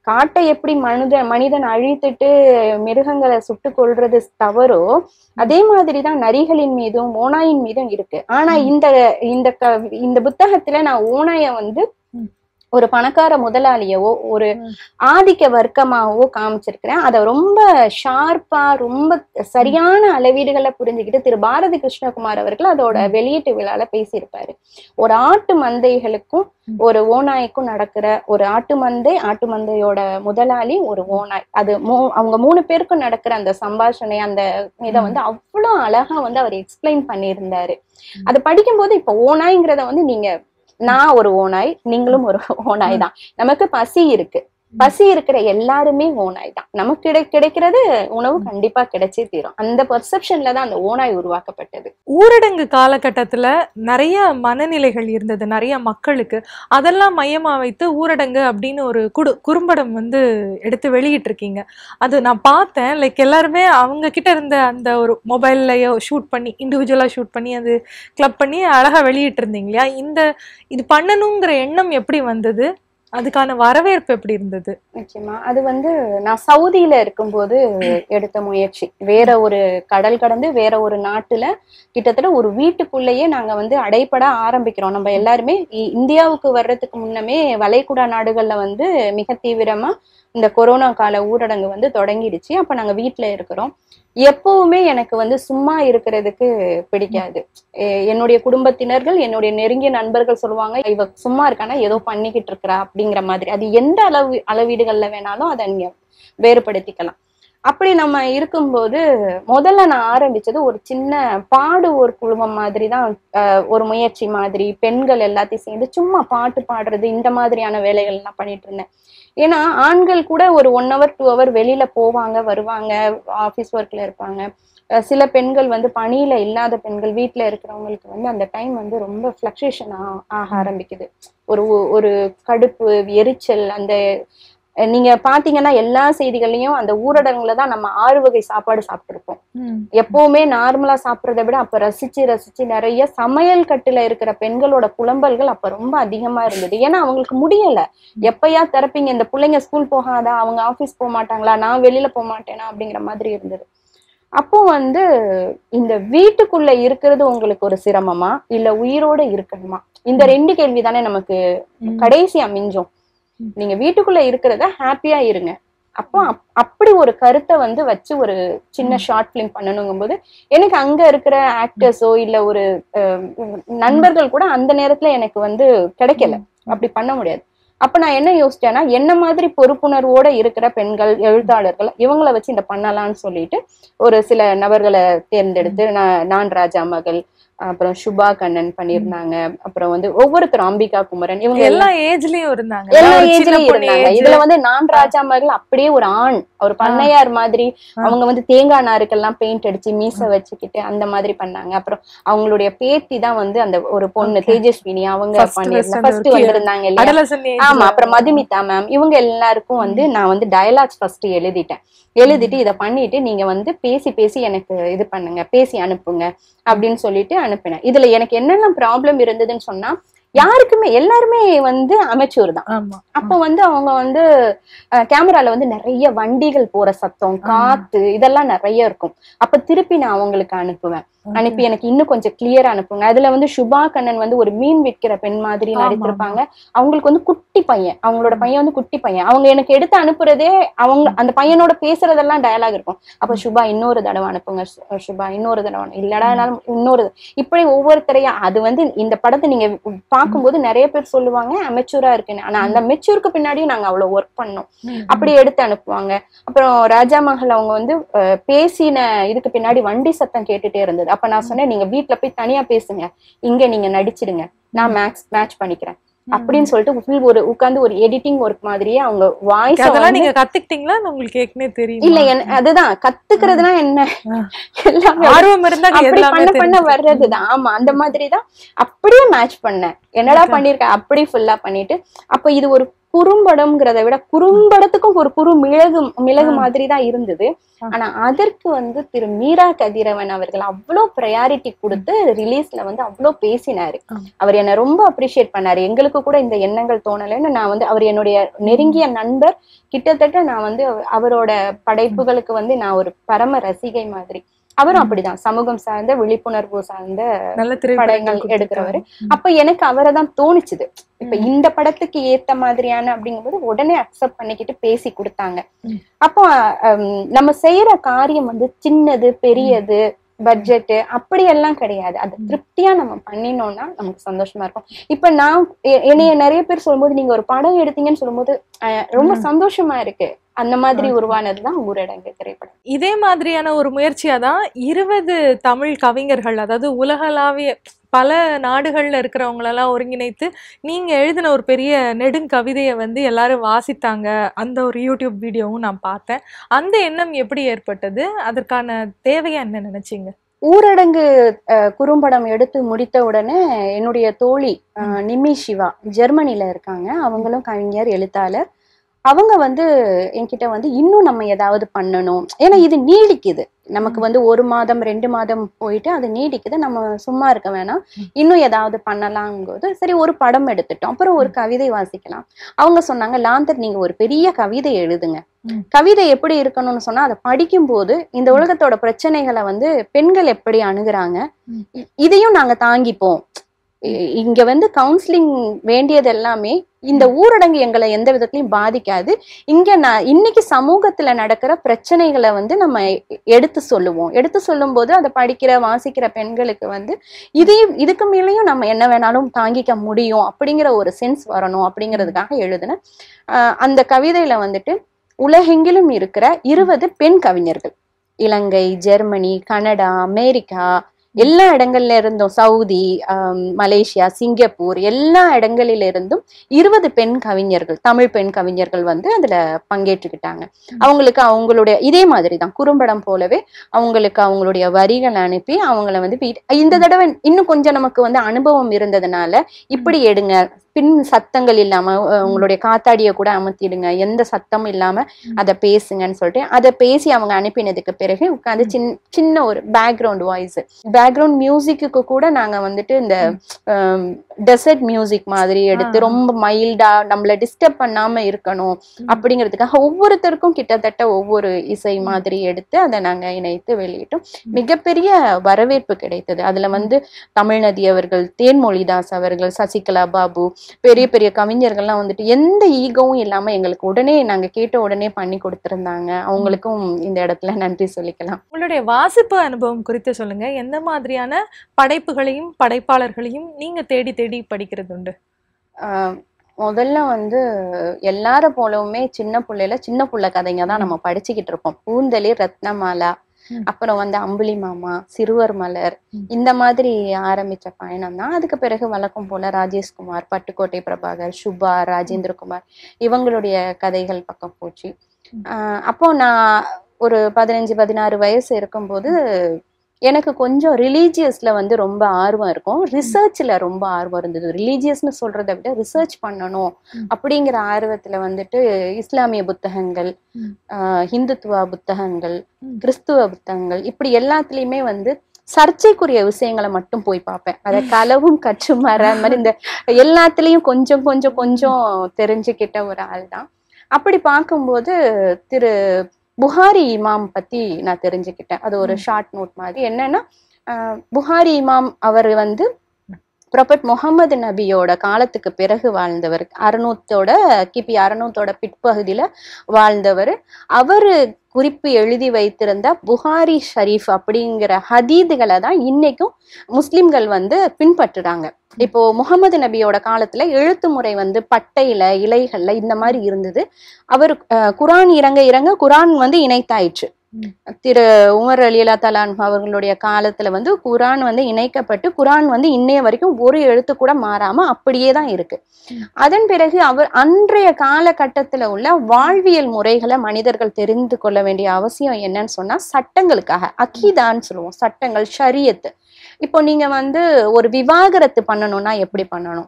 காட்டை எப்படி மனிதன் மனிதன் அழித்துட்டு மிருகங்களை சுட்டு கொள்றது தவறோ அதே மாதிரிதான் நரிகளின் மீதும் ஓநாயின் மீதும் இருக்கு ஆனா இந்த இந்த க- இந்த புத்தகத்துல நான் ஓநாய வந்து ம். ஒரு பணக்கார முதலாளியவோ ஒரு ம். ஆதிக்க வர்க்கமாவோ காமிச்சிருக்கிறேன் அதை ரொம்ப ஷார்ப்பா ரொம்ப சரியான அளவீடுகளை புரிஞ்சுக்கிட்டு திரு பாரதி கிருஷ்ணகுமார் அவர்கள் அதோட வெளியீட்டு விழால பேசியிருப்பாரு ஒரு ஆட்டு மந்தைகளுக்கும் ம். ஒரு ஓநாய்க்கும் நடக்கிற ஒரு ஆட்டு மந்தை ஆட்டு மந்தையோட முதலாளி ஒரு ஓநாய் அது மூ- அவங்க மூணு பேருக்கும் நடக்கிற அந்த சம்பாஷணை அந்த இதை வந்து அவ்வளவு அழகா வந்து அவர் எக்ஸ்பிளைன் பண்ணியிருந்தாரு அதை படிக்கும்போது இப்ப ஓநாய்ங்கிறத வந்து நீங்க நான் ஒரு ஓநாய் நீங்களும் ஒரு ஓநாய் தான் நமக்கு பசி இருக்கு பசி இருக்கிற எல்லாருமே ஓநாய் தான் நமக்கு கிடை கிடைக்கிறது உணவு கண்டிப்பா கிடைச்சே தீரும் அந்த பெர்செப்ஷன்ல தான் அந்த ஓநாய் உருவாக்கப்பட்டது ஊரடங்கு காலகட்டத்துல நிறைய மனநிலைகள் இருந்தது நிறைய மக்களுக்கு அதெல்லாம் மையமா வைத்து ஊரடங்கு அப்படின்னு ஒரு குடு குறும்படம் வந்து எடுத்து வெளியிட்டு இருக்கீங்க அது நான் பார்த்தேன் லைக் எல்லாருமே அவங்க கிட்ட இருந்த அந்த ஒரு மொபைல்லையோ ஷூட் பண்ணி இண்டிவிஜுவலா ஷூட் பண்ணி அது கிளப் பண்ணி அழகா வெளியிட்டு இருந்தீங்க இல்லையா இந்த இது பண்ணணுங்கிற எண்ணம் எப்படி வந்தது அதுக்கான வரவேற்பு எப்படி இருந்தது நிச்சயமா அது வந்து நான் சவுதியில இருக்கும்போது எடுத்த முயற்சி வேற ஒரு கடல் கடந்து வேற ஒரு நாட்டுல கிட்டத்தட்ட ஒரு வீட்டுக்குள்ளேயே நாங்க வந்து அடைப்பட ஆரம்பிக்கிறோம் நம்ம எல்லாருமே இ- இந்தியாவுக்கு வர்றதுக்கு முன்னமே வளைகுடா நாடுகள்ல வந்து மிக தீவிரமா இந்த கொரோனா கால ஊரடங்கு வந்து தொடங்கிடுச்சு அப்ப நாங்க வீட்ல இருக்கிறோம் எப்பவுமே எனக்கு வந்து சும்மா இருக்கிறதுக்கு பிடிக்காது எ- என்னுடைய குடும்பத்தினர்கள் என்னுடைய நெருங்கிய நண்பர்கள் சொல்லுவாங்க இவ சும்மா இருக்கானா ஏதோ பண்ணிக்கிட்டு இருக்கிறா அப்படிங்கிற மாதிரி அது எந்த அளவு அளவீடுகள்ல வேணாலும் அதை நீங்க வேறுபடுத்திக்கலாம் அப்படி நம்ம இருக்கும்போது முதல்ல நான் ஆரம்பிச்சது ஒரு சின்ன பாடு ஒரு குழுமம் மாதிரி தான் அஹ், ஒரு முயற்சி மாதிரி பெண்கள் எல்லாத்தையும் சேர்ந்து சும்மா பாட்டு பாடுறது இந்த மாதிரியான வேலைகள் எல்லாம் பண்ணிட்டு இருந்தேன் ஏன்னா ஆண்கள் கூட ஒரு ஒன் ஹவர் டூ ஹவர் வெளியில போவாங்க வருவாங்க ஆஃபீஸ் ஒர்க்ல இருப்பாங்க அஹ் சில பெண்கள் வந்து பணியில இல்லாத பெண்கள் வீட்ல இருக்கிறவங்களுக்கு வந்து அந்த டைம் வந்து ரொம்ப ஃபிளக்சுவேஷன் ஆக ஆரம்பிக்குது ஒரு ஒரு கடுப்பு எரிச்சல் அந்த அஹ் நீங்க பாத்தீங்கன்னா எல்லா செய்திகள்லயும் அந்த ஊரடங்குல தான் நம்ம ஆறு வகை சாப்பாடு சாப்பிட்டுருப்போம் எப்பவுமே நார்மலா சாப்பிடுறதை விட அப்ப ரசிச்சு ரசிச்சு நிறைய சமையல் கட்டுல இருக்கிற பெண்களோட புலம்பல்கள் அப்ப ரொம்ப அதிகமா இருந்தது ஏன்னா அவங்களுக்கு முடியல எப்பயா திறப்பீங்க இந்த பிள்ளைங்க ஸ்கூல் போகாதா அவங்க ஆபீஸ் போக மாட்டாங்களா நான் வெளியில போக மாட்டேனா அப்படிங்கிற மாதிரி இருந்தது அப்போ வந்து இந்த வீட்டுக்குள்ள இருக்கிறது உங்களுக்கு ஒரு சிரமமா இல்ல உயிரோட இருக்கணுமா இந்த ரெண்டு கேள்வி தானே நமக்கு கடைசியா மிஞ்சும் ம். நீங்க வீட்டுக்குள்ள இருக்கிறத ஹாப்பியா இருங்க அப்போ அப்- அப்படி ஒரு கருத்தை வந்து வச்சு ஒரு சின்ன ஷார்ட் பிலிம் பண்ணணுங்கும்போது எனக்கு அங்க இருக்கிற ஆக்டர்ஸோ இல்ல ஒரு அஹ், நண்பர்கள் கூட அந்த நேரத்துல எனக்கு வந்து கிடைக்கல அப்படி பண்ண முடியாது அப்ப நான் என்ன யோசிச்சேன்னா என்ன மாதிரி பொறுப்புணர்வோட இருக்கிற பெண்கள் எழுத்தாளர்கள் இவங்கள வச்சு இந்த பண்ணலாம்னு சொல்லிட்டு ஒரு சில நபர்களை தேர்ந்தெடுத்து நான் நான் ராஜா மகள் அப்புறம் சுபா கண்ணன் பண்ணியிருந்தாங்க அப்புறம் வந்து ஒவ்வொருத்தரும் அம்பிகா குமரன் இவங்க எல்லா ஏஜ்லயும் இருந்தாங்க எல்லா ஒரு சின்ன ஏஜ்லயும் பொண்ணு இருந்தாங்க age. இதுல வந்து நான் ராஜா மகள் அப்படியே ஒரு ஆண் ஒரு பண்ணையார் மாதிரி ஆ. அவங்க வந்து தேங்காய் நாருக்கெல்லாம் பெயிண்ட் அடிச்சு மீச வச்சுக்கிட்டு அந்த மாதிரி பண்ணாங்க அப்புறம் அவங்களுடைய பேத்தி தான் வந்து அந்த ஒரு பொண்ணு Okay. தேஜஸ்வினி அவங்க First பண்ணிருந்தாங்க first ஃபர்ஸ்ட் ஒரு வந்திருந்தாங்க இல்லையா adolescent age ஆமா ல. அப்புறம் மதுமிதா மேம் இவங்க எல்லாருக்கும் வந்து நான் வந்து டயலாக்ஸ் ஃபர்ஸ்ட் எழுதிட்டேன் எழுதிட்டு இதை பண்ணிட்டு நீங்க வந்து பேசி பேசி எனக்கு இது பண்ணுங்க பேசி அனுப்புங்க அப்படின்னு சொல்லிட்டு அனுப்பினேன் இதுல எனக்கு என்னென்ன ப்ராப்ளம் இருந்ததுன்னு சொன்னா யாருக்குமே எல்லாருமே வந்து அமைச்சூர் தான் ஆமா அப்போ வந்து அவங்க வந்து கேமரால வந்து நிறைய வண்டிகள் போற சத்தம் காத்து இதெல்லாம் நிறைய இருக்கும் அப்ப திருப்பி நான் அவங்களுக்கு அனுப்புவேன் அனுப்பி எனக்கு இன்னும் கொஞ்சம் கிளியரா அனுப்புங்க அதுல வந்து சுபா கண்ணன் வந்து ஒரு மீன் விற்கிற பெண் மாதிரி ஆமா, நடித்திருப்பாங்க அவங்களுக்கு வந்து குட்டி பையன் அவங்களோட பையன் வந்து குட்டி பையன் அவங்க எனக்கு எடுத்து அனுப்புறதே அவங்க அந்த பையனோட பேசுறதெல்லாம் டயலாக் இருக்கும் அப்ப சுபா இன்னொரு தடவை அனுப்புங்க சு- சுபா இன்னொரு தடவை அனு- இல்லடா என்னால இன்னொரு இப்படி ஒவ்வொருத்தரையா அது வந்து இந்த படத்தை நீங்க பார்க்கும்போது நிறைய பேர் சொல்லுவாங்க அமெச்சூரா இருக்குன்னு ஆனா அந்த மெச்சூருக்கு பின்னாடியும் நாங்க அவ்வளவு ஒர்க் பண்ணோம் ம். அப்படி எடுத்து அனுப்புவாங்க அப்புறம் ராஜா மகள் அவங்க வந்து அஹ், பேசின இதுக்கு பின்னாடி வண்டி சத்தம் கேட்டுட்டே இருந்தது அப்ப நான் சொன்னேன் நீங்க வீட்ல போய் தனியா பேசுங்க இங்க நீங்க நடிச்சிடுங்க நான் மேக்ஸ் மேட்ச் பண்ணிக்கிறேன் அப்படின்னு சொல்லிட்டு full ஒரு உட்கார்ந்து ஒரு எடிட்டிங் ஒர்க் மாதிரியே அவங்க வாய்ஸ் அதெல்லாம் நீங்க கத்துக்கிட்டீங்களா இல்ல உங்களுக்கு ஏற்கனவே தெரியும் இல்ல என்- அதுதான் கத்துக்கிறதுனா என்ன ஆ. எல்லாமே ஆர்வம் இருந்தா நீங்க அப்படி எல்லாமே பண்ண பண்ண தெரிஞ்சுக்கலாம். வர்றதுதான் ஆமா அந்த மாதிரி தான் அப்படியே மேட்ச் பண்ணேன் என்னடா Okay. பண்ணிருக்க அப்படி ஃபுல்லா பண்ணிட்டு அப்ப இது ஒரு குறும்படம்ங்கிறத விட குறும்படத்துக்கும் ஒரு குறு மிளகு மிளகு ஆ. மாதிரி தான் இருந்தது ஆ. ஆனா அதற்கு வந்து திரு மீரா கதிரவன் அவர்கள் அவ்வளோ ப்ரையாரிட்டி கொடுத்து ரிலீஸ்ல வந்து அவ்வளோ பேசினாரு ஆ. அவர் என்னை ரொம்ப அப்ரிஷியேட் பண்ணாரு எங்களுக்கு கூட இந்த எண்ணங்கள் தோணலைன்னு நான் வந்து அவர் என்னுடைய நெருங்கிய நண்பர் கிட்டத்தட்ட நான் வந்து அவரோட படைப்புகளுக்கு வந்து நான் ஒரு பரம ரசிகை மாதிரி அவரும் அப்படிதான் சமூகம் சார்ந்த விழிப்புணர்வு சார்ந்த நல்ல படங்கள் திரைப்படங்கள் எடுக்கிறவரு. கொடுத்திருக்காங்க. அப்ப எனக்கு அவரை தான் தோணுச்சுது இப்ப ம். இந்த படத்துக்கு ஏத்த மாதிரியான அப்படிங்கும்போது உடனே அக்செப்ட் பண்ணிக்கிட்டு பேசி கொடுத்தாங்க ம். அப்போ ஹம், நம்ம செய்யற காரியம் வந்து சின்னது பெரியது பட்ஜெட் அப்படியெல்லாம் கிடையாது அது ம். திருப்தியா நம்ம பண்ணினோம்னா நமக்கு சந்தோஷமா இருக்கும் இப்ப நான் எ- என்னைய நிறைய பேர் சொல்லும்போது நீங்க ஒரு படம் எடுத்தீங்கன்னு சொல்லும்போது அஹ், ரொம்ப ம். சந்தோஷமா இருக்கு அந்த மாதிரி ஆ. உருவானதுதான் ஊரடங்கு திரைப்படம் இதே மாதிரியான ஒரு முயற்சியா தான் இருபது தமிழ் கவிஞர்கள் அதாவது உலகளாவிய பல நாடுகள்ல இருக்கிறவங்களெல்லாம் ஒருங்கிணைத்து நீங்க எழுதின ஒரு பெரிய நெடுங்கவிதையை வந்து எல்லாரும் வாசித்தாங்க அந்த ஒரு யூடியூப் வீடியோவும் நான் பார்த்தேன் அந்த எண்ணம் எப்படி ஏற்பட்டது அதற்கான தேவையா என்ன நினைச்சீங்க ஊரடங்கு அஹ், குறும்படம் எடுத்து முடித்த உடனே என்னுடைய தோழி அஹ், நிம்மி சிவா ஜெர்மனில இருக்காங்க அவங்களும் கவிஞர் எழுத்தாளர் அவங்க வந்து என்கிட்ட வந்து இன்னும் நம்ம ஏதாவது பண்ணணும் ஏன்னா இது நீடிக்குது நமக்கு வந்து ஒரு மாதம் ரெண்டு மாதம் போயிட்டு அது நீடிக்குது நம்ம சும்மா இருக்க வேணாம் இன்னும் ஏதாவது பண்ணலாங்கும்போது சரி ஒரு படம் எடுத்துட்டோம் அப்புறம் ஒரு கவிதை வாசிக்கலாம் அவங்க சொன்னாங்க லாந்தர் நீங்க ஒரு பெரிய கவிதை எழுதுங்க ம். கவிதை எப்படி இருக்கணும்னு சொன்னா அதை படிக்கும்போது இந்த உலகத்தோட பிரச்சனைகளை வந்து பெண்கள் எப்படி அணுகுறாங்க ம். இ- இதையும் நாங்க தாங்கிப்போம் இ- இங்க வந்து கவுன்சிலிங் வேண்டியது எல்லாமே இந்த ஊரடங்கு எங்களை எந்த விதத்திலையும் பாதிக்காது இங்க நான் இன்னைக்கு சமூகத்துல நடக்கிற பிரச்சனைகளை வந்து நம்ம எ- எடுத்து சொல்லுவோம் எடுத்து சொல்லும்போது அதை படிக்கிற வாசிக்கிற பெண்களுக்கு வந்து இதையும் இதுக்கு மேலேயும் நம்ம என்ன வேணாலும் தாங்கிக்க முடியும் அப்படிங்கிற ஒரு சென்ஸ் வரணும் அப்படிங்கிறதுக்காக எழுதினேன் ஆஹ் அந்த கவிதையில வந்துட்டு உலகெங்கிலும் இருக்கிற இருபது பெண் கவிஞர்கள் இலங்கை ஜெர்மனி கனடா அமெரிக்கா எல்லா இடங்கள்ல இருந்தும் சவுதி ஆம், மலேசியா சிங்கப்பூர் எல்லா இடங்களில இருந்தும் இருபது பெண் கவிஞர்கள் தமிழ் பெண் கவிஞர்கள் வந்து அதுல பங்கேற்றுக்கிட்டாங்க அவங்களுக்கு அவங்களுடைய இதே மாதிரி தான் குறும்படம் போலவே அவங்களுக்கு அவங்களுடைய வரிகள் அனுப்பி அவங்கள வந்து வீட்- இந்த தடவை இன்னும் கொஞ்சம் நமக்கு வந்து அனுபவம் இருந்ததுனால இப்படி எடுங்க பின் சத்தங்கள் இல்லாம அஹ், உங்களுடைய காத்தாடிய கூட அமர்த்திடுங்க எந்த சத்தமும் இல்லாம அதை பேசுங்கன்னு சொல்லிட்டு அதை பேசி அவங்க அனுப்பினதுக்கு பிறகு உட்காந்து சின்ன சின்ன ஒரு பேக்ரவுண்ட் வாய்ஸ் பேக்ரவுண்ட் மியூசிக்கு கூட நாங்க வந்துட்டு இந்த டெசர்ட் மியூசிக் மாதிரி எடுத்து ஆ. ரொம்ப மைல்டா நம்மள டிஸ்டர்ப் பண்ணாம இருக்கணும் ம். அப்படிங்கிறதுக்காக ஒவ்வொருத்தருக்கும் கிட்டத்தட்ட ஒவ்வொரு இசை மாதிரி எடுத்து அதை நாங்க இணைத்து வெளியிட்டோம் மிகப்பெரிய வரவேற்பு கிடைத்தது அதுல வந்து தமிழ்நதி அவர்கள் தேன்மொழிதாஸ் அவர்கள் சசிகலா பாபு பெரிய பெரிய கவிஞர்கள்லாம் வந்துட்டு எந்த ஈகோவும் இல்லாம எங்களுக்கு உடனே நாங்க கேட்ட உடனே பண்ணி கொடுத்திருந்தாங்க அவங்களுக்கும் இந்த இடத்துல நன்றி சொல்லிக்கலாம் உங்களுடைய வாசிப்பு அனுபவம் குறித்து சொல்லுங்க எந்த மாதிரியான படைப்புகளையும் படைப்பாளர்களையும் நீங்க தேடி தேடி படிக்கிறது உண்டு ஆஹ் முதல்ல வந்து எல்லார போலவுமே சின்ன புள்ளையில சின்ன புள்ள கதைங்க தான் நம்ம படிச்சுக்கிட்டு இருப்போம் பூந்தளிர் ரத்னமாலா ம். அப்புறம் வந்து அம்புலி மாமா சிறுவர் மலர் ம். இந்த மாதிரி ஆரம்பிச்ச பயணம் தான் அதுக்கு பிறகு வழக்கம் போல ராஜேஷ்குமார் பட்டுக்கோட்டை பிரபாகர் சுபா ராஜேந்திரகுமார் இவங்களுடைய கதைகள் பக்கம் போச்சு ம். ஆஹ் அப்போ நான் ஒரு பதினஞ்சு பதினாறு வயசு இருக்கும்போது எனக்கு கொஞ்சம் ரிலீஜியஸ்ல வந்து ரொம்ப ஆர்வம் இருக்கும் ரிசர்ச்ல ரொம்ப ஆர்வம் இருந்தது ரிலீஜியஸ்னு சொல்றதை விட ரிசர்ச் பண்ணணும் ம். அப்படிங்கிற ஆர்வத்துல வந்துட்டு இஸ்லாமிய புத்தகங்கள் ம். ஆஹ் ஹிந்துத்துவ புத்தகங்கள் ம். கிறிஸ்துவ புத்தகங்கள் இப்படி எல்லாத்துலயுமே வந்து சர்ச்சைக்குரிய விஷயங்களை மட்டும் போய் பார்ப்பேன் அதை களவும் கற்றுமாற அந்த மாதிரி இந்த எல்லாத்துலயும் கொஞ்சம் கொஞ்சம் கொஞ்சம் தெரிஞ்சுக்கிட்ட ஒரு ஆள் தான் அப்படி பார்க்கும்போது திரு புகாரி இமாம் பத்தி நான் தெரிஞ்சுக்கிட்டேன் அது ஒரு ஷார்ட் நோட் மாதிரி என்னன்னா ஆஹ் புகாரி இமாம் அவர் வந்து ப்ரொபட் முகமது நபியோட காலத்துக்கு பிறகு வாழ்ந்தவர் அறுநூத்தோட கிபி அறுநூத்தோட பிற்பகுதியில வாழ்ந்தவர் அவரு குறிப்பு எழுதி வைத்திருந்த புகாரி ஷரீஃப் அப்படிங்கிற ஹதீதுகளை தான் இன்னைக்கும் முஸ்லிம்கள் வந்து பின்பற்றுறாங்க இப்போ முகமது நபியோட காலத்துல எழுத்து முறை வந்து பட்டையில இலைகள்ல இந்த மாதிரி இருந்தது அவர் அஹ், குரான் இறங்க இறங்க குரான் வந்து இணைத்தாயிற்று ம். திரு உமர் அலிலா தலான் அவர்களுடைய காலத்துல வந்து குரான் வந்து இணைக்கப்பட்டு குரான் வந்து இன்னைய வரைக்கும் ஒரு எழுத்து கூட மாறாம அப்படியே தான் இருக்கு ம். அதன் பிறகு அவர் அன்றைய காலகட்டத்துல உள்ள வாழ்வியல் முறைகளை மனிதர்கள் தெரிந்து கொள்ள வேண்டிய அவசியம் என்னன்னு சொன்னா சட்டங்களுக்காக அக்கீதான்னு சொல்லுவோம் சட்டங்கள் ஷரியத்து இப்போ நீங்க வந்து ஒரு விவாகரத்து பண்ணணும்னா எப்படி பண்ணணும்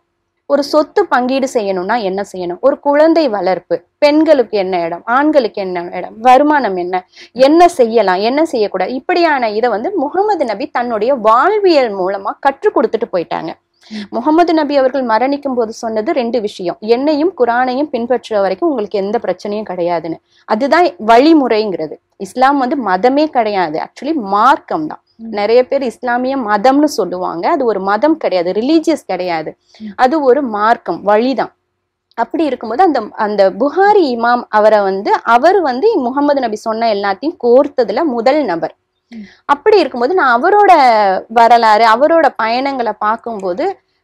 ஒரு சொத்து பங்கீடு செய்யணும்னா என்ன செய்யணும் ஒரு குழந்தை வளர்ப்பு பெண்களுக்கு என்ன இடம் ஆண்களுக்கு என்ன இடம் வருமானம் என்ன என்ன செய்யலாம் என்ன செய்யக்கூடாது இப்படியான இதை வந்து முகமது நபி தன்னுடைய வாழ்வியல் மூலமா கற்றுக் கொடுத்துட்டு போயிட்டாங்க முகமது நபி அவர்கள் மரணிக்கும் போது சொன்னது ரெண்டு விஷயம் என்னையும் குரானையும் பின்பற்றுற வரைக்கும் உங்களுக்கு எந்த பிரச்சனையும் கிடையாதுன்னு அதுதான் வழிமுறைங்கிறது இஸ்லாம் வந்து மதமே கிடையாது ஆக்சுவலி மார்க்கம் தான் நிறைய பேர் இஸ்லாமிய மதம்னு சொல்லுவாங்க அது ஒரு மதம் கிடையாது ரிலீஜியஸ் கிடையாது அது ஒரு மார்க்கம் வழிதான் அப்படி இருக்கும்போது அந்த அந்த புகாரி இமாம் அவரை வந்து அவர் வந்து முகமது நபி சொன்ன எல்லாத்தையும் கோர்த்ததுல முதல் நபர் அப்படி இருக்கும்போது நான் அவரோட வரலாறு அவரோட பயணங்களை பார்க்கும்போது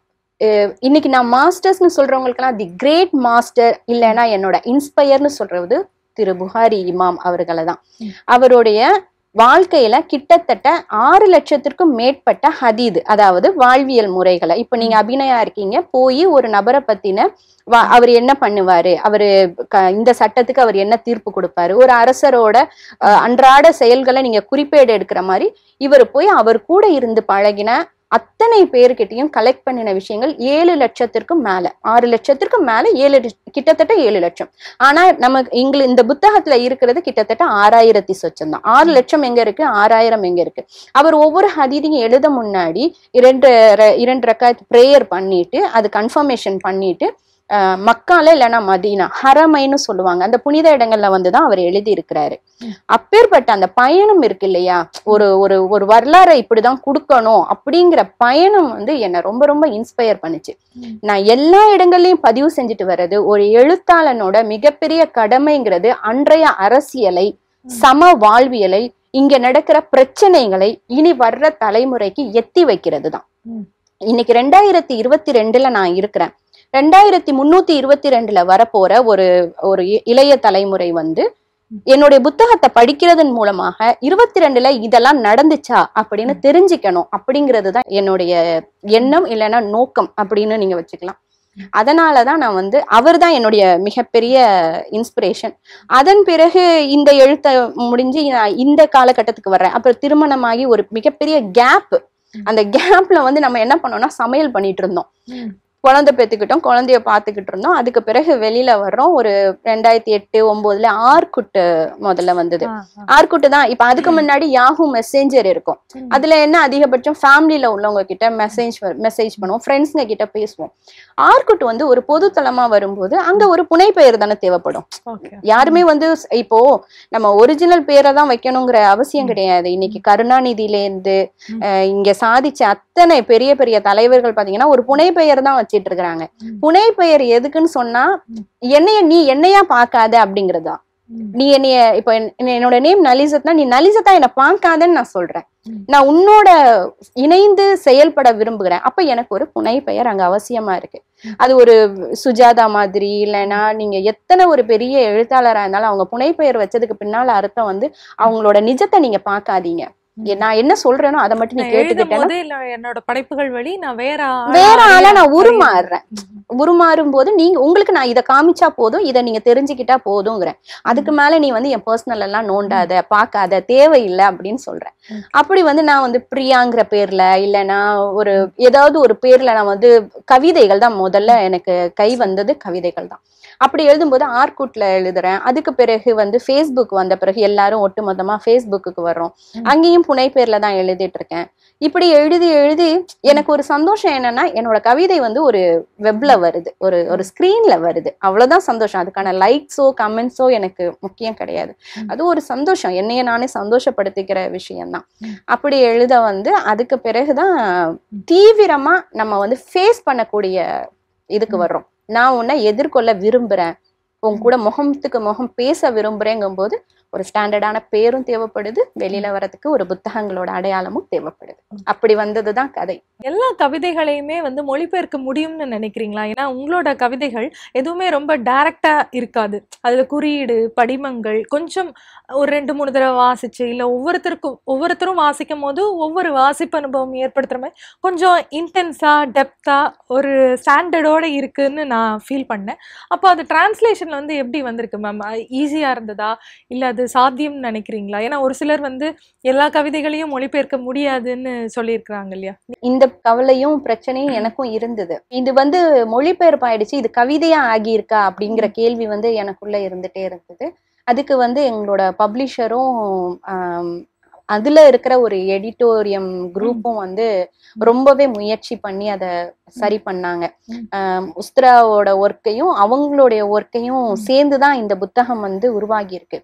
அஹ் இன்னைக்கு நான் மாஸ்டர்ஸ்னு சொல்றவங்களுக்கெல்லாம் தி கிரேட் மாஸ்டர் இல்லைன்னா என்னோட இன்ஸ்பயர்னு சொல்றது திரு புகாரி இமாம் அவர்களை தான் அவருடைய வாழ்க்கையில கிட்டத்தட்ட ஆறு லட்சத்திற்கும் மேற்பட்ட ஹதீது அதாவது வாழ்வியல் முறைகளை இப்ப நீங்க அபிநயா இருக்கீங்க போய் ஒரு நபரை பத்தின வா- அவர் என்ன பண்ணுவாரு அவரு க- இந்த சட்டத்துக்கு அவர் என்ன தீர்ப்பு கொடுப்பாரு ஒரு அரசரோட அஹ், அன்றாட செயல்களை நீங்க குறிப்பேடு எடுக்கிற மாதிரி இவர் போய் அவர் கூட இருந்து பழகின அத்தனை பேர்கிட்டயும் கலெக்ட் பண்ணின விஷயங்கள் ஏழு லட்சத்திற்கும் மேல ஆறு லட்சத்திற்கும் மேல ஏழு லட்ச- கிட்டத்தட்ட ஏழு லட்சம் ஆனா நமக்கு இங்க இந்த புத்தகத்துல இருக்கிறது கிட்டத்தட்ட ஆறாயிரத்தி சொச்சம் தான் ஆறு லட்சம் எங்க இருக்கு ஆறாயிரம் எங்க இருக்கு அவர் ஒவ்வொரு ஹதீதையும் எழுத முன்னாடி இரண்டு ர- இரண்டு ரக்காயத் ப்ரேயர் பண்ணிட்டு அது கன்ஃபர்மேஷன் பண்ணிட்டு அஹ், மக்கால இல்லைன்னா மதீனா ஹரமைன்னு சொல்லுவாங்க அந்த புனித இடங்கள்ல வந்துதான் அவர் எழுதி இருக்கிறாரு அப்பேற்பட்ட அந்த பயணம் இருக்கு இல்லையா ஒரு ஒரு ஒரு வரலாறை இப்படிதான் கொடுக்கணும் அப்படிங்கிற பயணம் வந்து என்னை ரொம்ப ரொம்ப இன்ஸ்பயர் பண்ணுச்சு நான் எல்லா இடங்கள்லயும் பதிவு செஞ்சுட்டு வர்றது ஒரு எழுத்தாளனோட மிகப்பெரிய கடமைங்கிறது அன்றைய அரசியலை சம வாழ்வியலை இங்க நடக்கிற பிரச்சனைகளை இனி வர்ற தலைமுறைக்கு எத்தி வைக்கிறது தான் ம். இன்னைக்கு ரெண்டாயிரத்தி இருபத்தி ரெண்டுல நான் இருக்கிறேன் ரெண்டாயிரத்தி முன்னூத்தி இருபத்தி ரெண்டுல வரப்போற ஒரு ஒரு இ- இளைய தலைமுறை வந்து என்னுடைய புத்தகத்தை படிக்கிறதன் மூலமாக இருபத்தி ரெண்டுல இதெல்லாம் நடந்துச்சா அப்படின்னு தெரிஞ்சுக்கணும் அப்படிங்கிறது தான் என்னுடைய எண்ணம் இல்லைன்னா நோக்கம் அப்படின்னு நீங்க வச்சுக்கலாம் அதனாலதான் நான் வந்து அவர் தான் என்னுடைய மிகப்பெரிய இன்ஸ்பிரேஷன் அதன் பிறகு இந்த எழுத்த முடிஞ்சு நான் இந்த காலகட்டத்துக்கு வர்றேன் அப்புறம் திருமணமாகி ஒரு மிகப்பெரிய கேப் அந்த கேப்ல வந்து நம்ம என்ன பண்ணோம்னா சமையல் பண்ணிட்டு இருந்தோம் ம். குழந்தை பெத்துக்கிட்டோம் குழந்தைய பார்த்துக்கிட்டு இருந்தோம் அதுக்கு பிறகு வெளியில வர்றோம் ஒரு ரெண்டாயிரத்தி எட்டு ஒன்பதுல ஆர்குட் முதல்ல வந்தது ஆ, ஆ. ஆர்குட் தான் இப்ப அதுக்கு முன்னாடி யாஹூ மெசேஞ்சர் இருக்கும் ம். அதுல என்ன அதிகபட்சம் ஃபேமிலில உள்ளவங்க கிட்ட மெசேஜ் மெசேஜ் பண்ணுவோம் ஃப்ரெண்ட்ஸுங்க கிட்ட பேசுவோம் ஆர்குட் வந்து ஒரு பொது தளமா வரும்போது அங்க ஒரு புனைப்பெயர் தானே தேவைப்படும் Okay. யாருமே வந்து ஸ்- இப்போ நம்ம ஒரிஜினல் பேரை தான் வைக்கணுங்கிற அவசியம் கிடையாது இன்னைக்கு கருணாநிதியில இருந்து ம். அஹ், இங்க சாதிச்ச அத்தனை பெரிய பெரிய தலைவர்கள் பாத்தீங்கன்னா ஒரு புனைப்பெயர் தான் வச்சிட்டு இருக்கிறாங்க ம். புனைப்பெயர் எதுக்குன்னு சொன்னா என்னைய நீ என்னையா பார்க்காத அப்படிங்கறதா ம். நீ என்னைய இப்போ என்- என்னோட நேம் நலிசத்னா நீ நலிசத்தா என்ன பார்க்காதன்னு நான் சொல்றேன் ம். நான் உன்னோட இணைந்து செயல்பட விரும்புகிறேன் அப்ப எனக்கு ஒரு புனை பெயர் அங்க அவசியமா இருக்கு அது ஒரு சுஜாதா மாதிரி இல்லைன்னா நீங்க எத்தனை ஒரு பெரிய எழுத்தாளரா இருந்தாலும் அவங்க புனை பெயர் வச்சதுக்கு பின்னால அர்த்தம் வந்து அவங்களோட நிஜத்தை நீங்க பார்க்காதீங்க எ- நான் என்ன சொல்றேனோ அதை மட்டும் நீ நான் எழுதும் கேட்டுக்கிட்டேன்னா போது இல்ல என்னோட படைப்புகள் வழி நான் வேற ஆளா வேற ஆளா அறிய- நான் அறிய- உருமாறுறேன் உருமாறும் போது நீங்க உங்களுக்கு நான் இதை காமிச்சா போதும் இதை நீங்க தெரிஞ்சுக்கிட்டா போதுங்கிறேன் அதுக்கு மேல நீ வந்து என் பர்சனல் எல்லாம் நோண்டாத பார்க்காத தேவையில்லை அப்படின்னு சொல்றேன் ம். அப்படி வந்து நான் வந்து பிரியாங்கிற பேர்ல இல்லைன்னா ஒரு ஏதாவது ஒரு பேர்ல நான் வந்து கவிதைகள் தான் முதல்ல எனக்கு கை வந்தது கவிதைகள் தான் அப்படி எழுதும்போது ஆர்குட்ல எழுதுறேன் அதுக்கு பிறகு வந்து ஃபேஸ்புக் வந்த பிறகு எல்லாரும் ஒட்டுமொத்தமா ஃபேஸ்புக்கு வர்றோம் ம். அங்கேயும் புனை பேர்ல தான் எழுதிட்டு இருக்கேன் இப்படி எழுதி எழுதி எனக்கு ஒரு சந்தோஷம் என்னன்னா என்னோட கவிதை வந்து ஒரு வெப்ல வருது ஒரு ஒரு ஸ்கிரீன்ல வருது அவ்வளவுதான் சந்தோஷம் அதுக்கான லைக்ஸோ கமெண்ட்ஸோ எனக்கு முக்கியம் கிடையாது ம். அது ஒரு சந்தோஷம் என்னைய நானே சந்தோஷப்படுத்திக்கிற விஷயம்தான் ம். அப்படி எழுத வந்து அதுக்கு பிறகுதான் தீவிரமா நம்ம வந்து ஃபேஸ் பண்ணக்கூடிய இதுக்கு ம். வர்றோம் நான் உன்னை எதிர்கொள்ள விரும்புறேன் உன் கூட முகத்துக்கு முகம் பேச விரும்புறேங்கும் போது ஒரு ஸ்டாண்டர்டான பேரும் தேவைப்படுது வெளியில வரதுக்கு ஒரு புத்தகங்களோட அடையாளமும் தேவைப்படுது அப்படி வந்ததுதான் கதை எல்லா கவிதைகளையுமே வந்து மொழிபெயர்க்க முடியும்னு நினைக்கிறீங்களா ஏன்னா உங்களோட கவிதைகள் எதுவுமே ரொம்ப டைரக்டா இருக்காது அதுல குறியீடு படிமங்கள் கொஞ்சம் ஒரு ரெண்டு மூணு தடவை வாசிச்சு இல்ல ஒவ்வொருத்தருக்கும் ஒவ்வொருத்தரும் வாசிக்கும் போது ஒவ்வொரு வாசிப்பு அனுபவம் ஏற்படுத்துற மாதிரி கொஞ்சம் இன்டென்ஸா டெப்தா ஒரு ஸ்டாண்டர்டோட இருக்குன்னு நான் ஃபீல் பண்ணேன் அப்போ அது டிரான்ஸ்லேஷன்ல கவிதைகள் வந்து எப்படி வந்திருக்கு மேம் ஈஸியா இருந்ததா இல்ல அது சாத்தியம்னு நினைக்கிறீங்களா ஏன்னா ஒரு சிலர் வந்து எல்லா கவிதைகளையும் மொழிபெயர்க்க முடியாதுன்னு சொல்லியிருக்கிறாங்க இல்லையா இந்த கவலையும் பிரச்சனையும் எனக்கும் இருந்தது இது வந்து மொழிபெயர்ப்பு ஆயிடுச்சு இது கவிதையா ஆகியிருக்கா அப்படிங்கிற கேள்வி வந்து எனக்குள்ள இருந்துட்டே இருந்தது அதுக்கு வந்து எங்களோட பப்ளிஷரும் அதுல இருக்கிற ஒரு எடிட்டோரியம் குரூப்பும் வந்து ரொம்பவே முயற்சி பண்ணி அதை சரி பண்ணாங்க ம். ஆம், உஸ்திராவோட ஒர்க்கையும் அவங்களுடைய ஒர்க்கையும் சேர்ந்து தான் இந்த புத்தகம் வந்து உருவாகி இருக்கு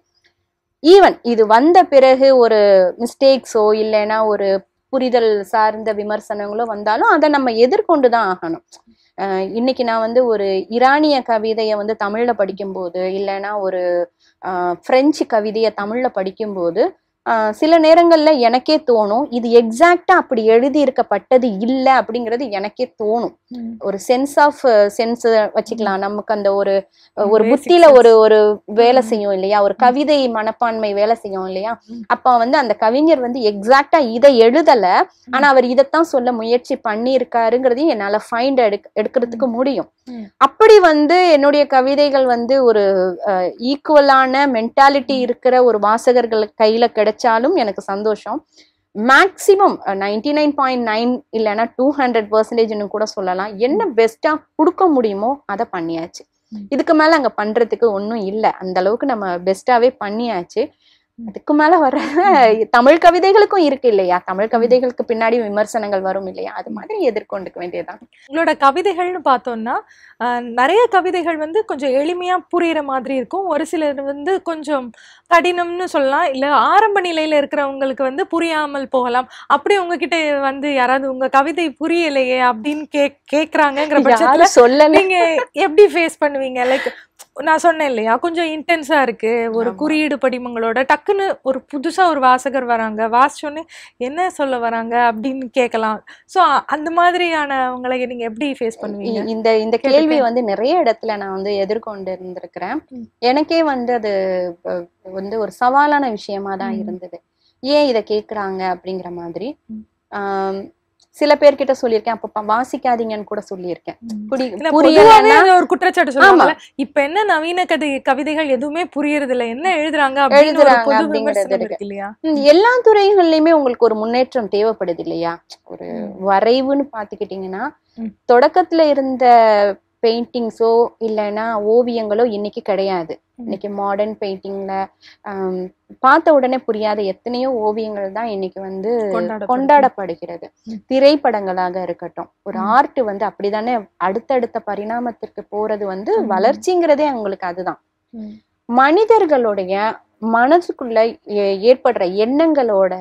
ஈவன் இது வந்த பிறகு ஒரு மிஸ்டேக்ஸோ இல்லைன்னா ஒரு புரிதல் சார்ந்த விமர்சனங்களோ வந்தாலும் அதை நம்ம எதிர்கொண்டு தான் ஆகணும் அஹ் இன்னைக்கு நான் வந்து ஒரு ஈரானிய கவிதையை வந்து தமிழ்ல படிக்கும்போது இல்லைன்னா ஒரு அஹ், பிரெஞ்சு கவிதையை தமிழ்ல படிக்கும்போது அஹ், சில நேரங்கள்ல எனக்கே தோணும் இது எக்ஸாக்டா அப்படி எழுதி இருக்கப்பட்டது இல்லை அப்படிங்கிறது எனக்கே தோணும் ஒரு சென்ஸ் ஆஃப் சென்ஸ் வச்சுக்கலாம் நமக்கு அந்த ஒரு ஒரு Basic புத்தியில sense. ஒரு ஒரு வேலை ம். செய்யும் இல்லையா ஒரு கவிதை மனப்பான்மை வேலை செய்யும் இல்லையா ம். அப்ப வந்து அந்த கவிஞர் வந்து எக்ஸாக்டா இதை எழுதல ஆனா அவர் இதைத்தான் சொல்ல முயற்சி பண்ணியிருக்காருங்கிறதையும் என்னால ஃபைண்ட் எடுக்க எடுக்கிறதுக்கு முடியும் ம். அப்படி வந்து என்னுடைய கவிதைகள் வந்து ஒரு ஈக்குவலான மென்டாலிட்டி இருக்கிற ஒரு வாசகர்கள் கையில கிடைச்சாலும் எனக்கு சந்தோஷம் maximum ninety nine point nine இல்லைன்னா டூ ஹண்ட்ரட் பர்சன்டேஜ்னு கூட சொல்லலாம் என்ன பெஸ்டா கொடுக்க முடியுமோ அதை பண்ணியாச்சு ம். இதுக்கு மேல அங்க பண்றதுக்கு ஒன்றும் இல்லை அந்த அளவுக்கு நம்ம பெஸ்டாவே பண்ணியாச்சு அதுக்கு மேல வர தமிழ் கவிதைகளுக்கும் இருக்கு இல்லையா தமிழ் கவிதைகளுக்கு பின்னாடி விமர்சனங்கள் வரும் இல்லையா அது மாதிரி எதிர்கொண்டுக்க வேண்டியதுதான் உங்களோட கவிதைகள்னு பார்த்தோம்னா ஆஹ், நிறைய கவிதைகள் வந்து கொஞ்சம் எளிமையா புரியுற மாதிரி இருக்கும் ஒரு சிலர் வந்து கொஞ்சம் கடினம்னு சொல்லலாம் இல்ல ஆரம்ப நிலையில இருக்கிறவங்களுக்கு வந்து புரியாமல் போகலாம் அப்படி உங்ககிட்ட வந்து யாராவது உங்க கவிதை புரியலையே அப்படின்னு கே கேக்குறாங்கிற பட்சத்துல யாரும் சொல்லல நீங்க எப்படி ஃபேஸ் பண்ணுவீங்க லைக் நான் சொன்னேன் இல்லையா கொஞ்சம் இன்டென்ஸா இருக்கு ஒரு ஆமா. குறியீடு படிமங்களோட டக்குன்னு ஒரு புதுசா ஒரு வாசகர் வராங்க வாசிச்சோன்னே என்ன சொல்ல வராங்க அப்படின்னு கேட்கலாம் சோ அந்த மாதிரியானவங்களை நீங்க எப்படி ஃபேஸ் பண்ணுவீங்க இ- இந்த இந்த கேள்வி வந்து நிறைய இடத்துல நான் வந்து எதிர்கொண்டு இருந்திருக்கிறேன் ம். எனக்கே வந்து அது அஹ், வந்து ஒரு சவாலான விஷயமா தான் ம். இருந்தது ஏன் இதை கேக்குறாங்க அப்படிங்கிற மாதிரி ம். ஆம், சில பேர்கிட்ட சொல்லியிருக்கேன் அப்ப ப- வாசிக்காதீங்கன்னு கூட சொல்லியிருக்கேன் ம். புடி இல்ல, புரியலன்னா பொதுவாவே அது ஒரு குற்றச்சாட்டு சொல்லுவாங்கல்ல இப்ப என்ன நவீன கதை கவிதைகள் எதுவுமே புரியறது இல்ல என்ன எழுதுறாங்க அப்படின்னு ஒரு எழுதுறாங்க பொது அப்படிங்கிறது விமர்சனம் இருக்கு. இருக்கு இல்லையா ம், எல்லா துறைகள்லயுமே உங்களுக்கு ஒரு முன்னேற்றம் தேவைப்படுது இல்லையா ஒரு ம். வரைவுன்னு பாத்துக்கிட்டீங்கன்னா ம். தொடக்கத்துல இருந்த பெயிண்டிங்ஸோ இல்லைன்னா ஓவியங்களோ இன்னைக்கு கிடையாது ம். இன்னைக்கு மாடர்ன் பெயிண்டிங்ல பார்த்த உடனே புரியாத எத்தனையோ ஓவியங்கள் தான் இன்னைக்கு வந்து கொண்டாடப்படுது. கொண்டாடப்படுகிறது ம். திரைப்படங்களாக இருக்கட்டும் ஒரு ம். ஆர்ட் வந்து அப்படிதானே அடுத்தடுத்த பரிணாமத்திற்கு போறது வந்து ம். வளர்ச்சிங்கிறதே அவங்களுக்கு அதுதான் ம். மனிதர்களுடைய மனசுக்குள்ள ஏ- ஏற்படுற எண்ணங்களோட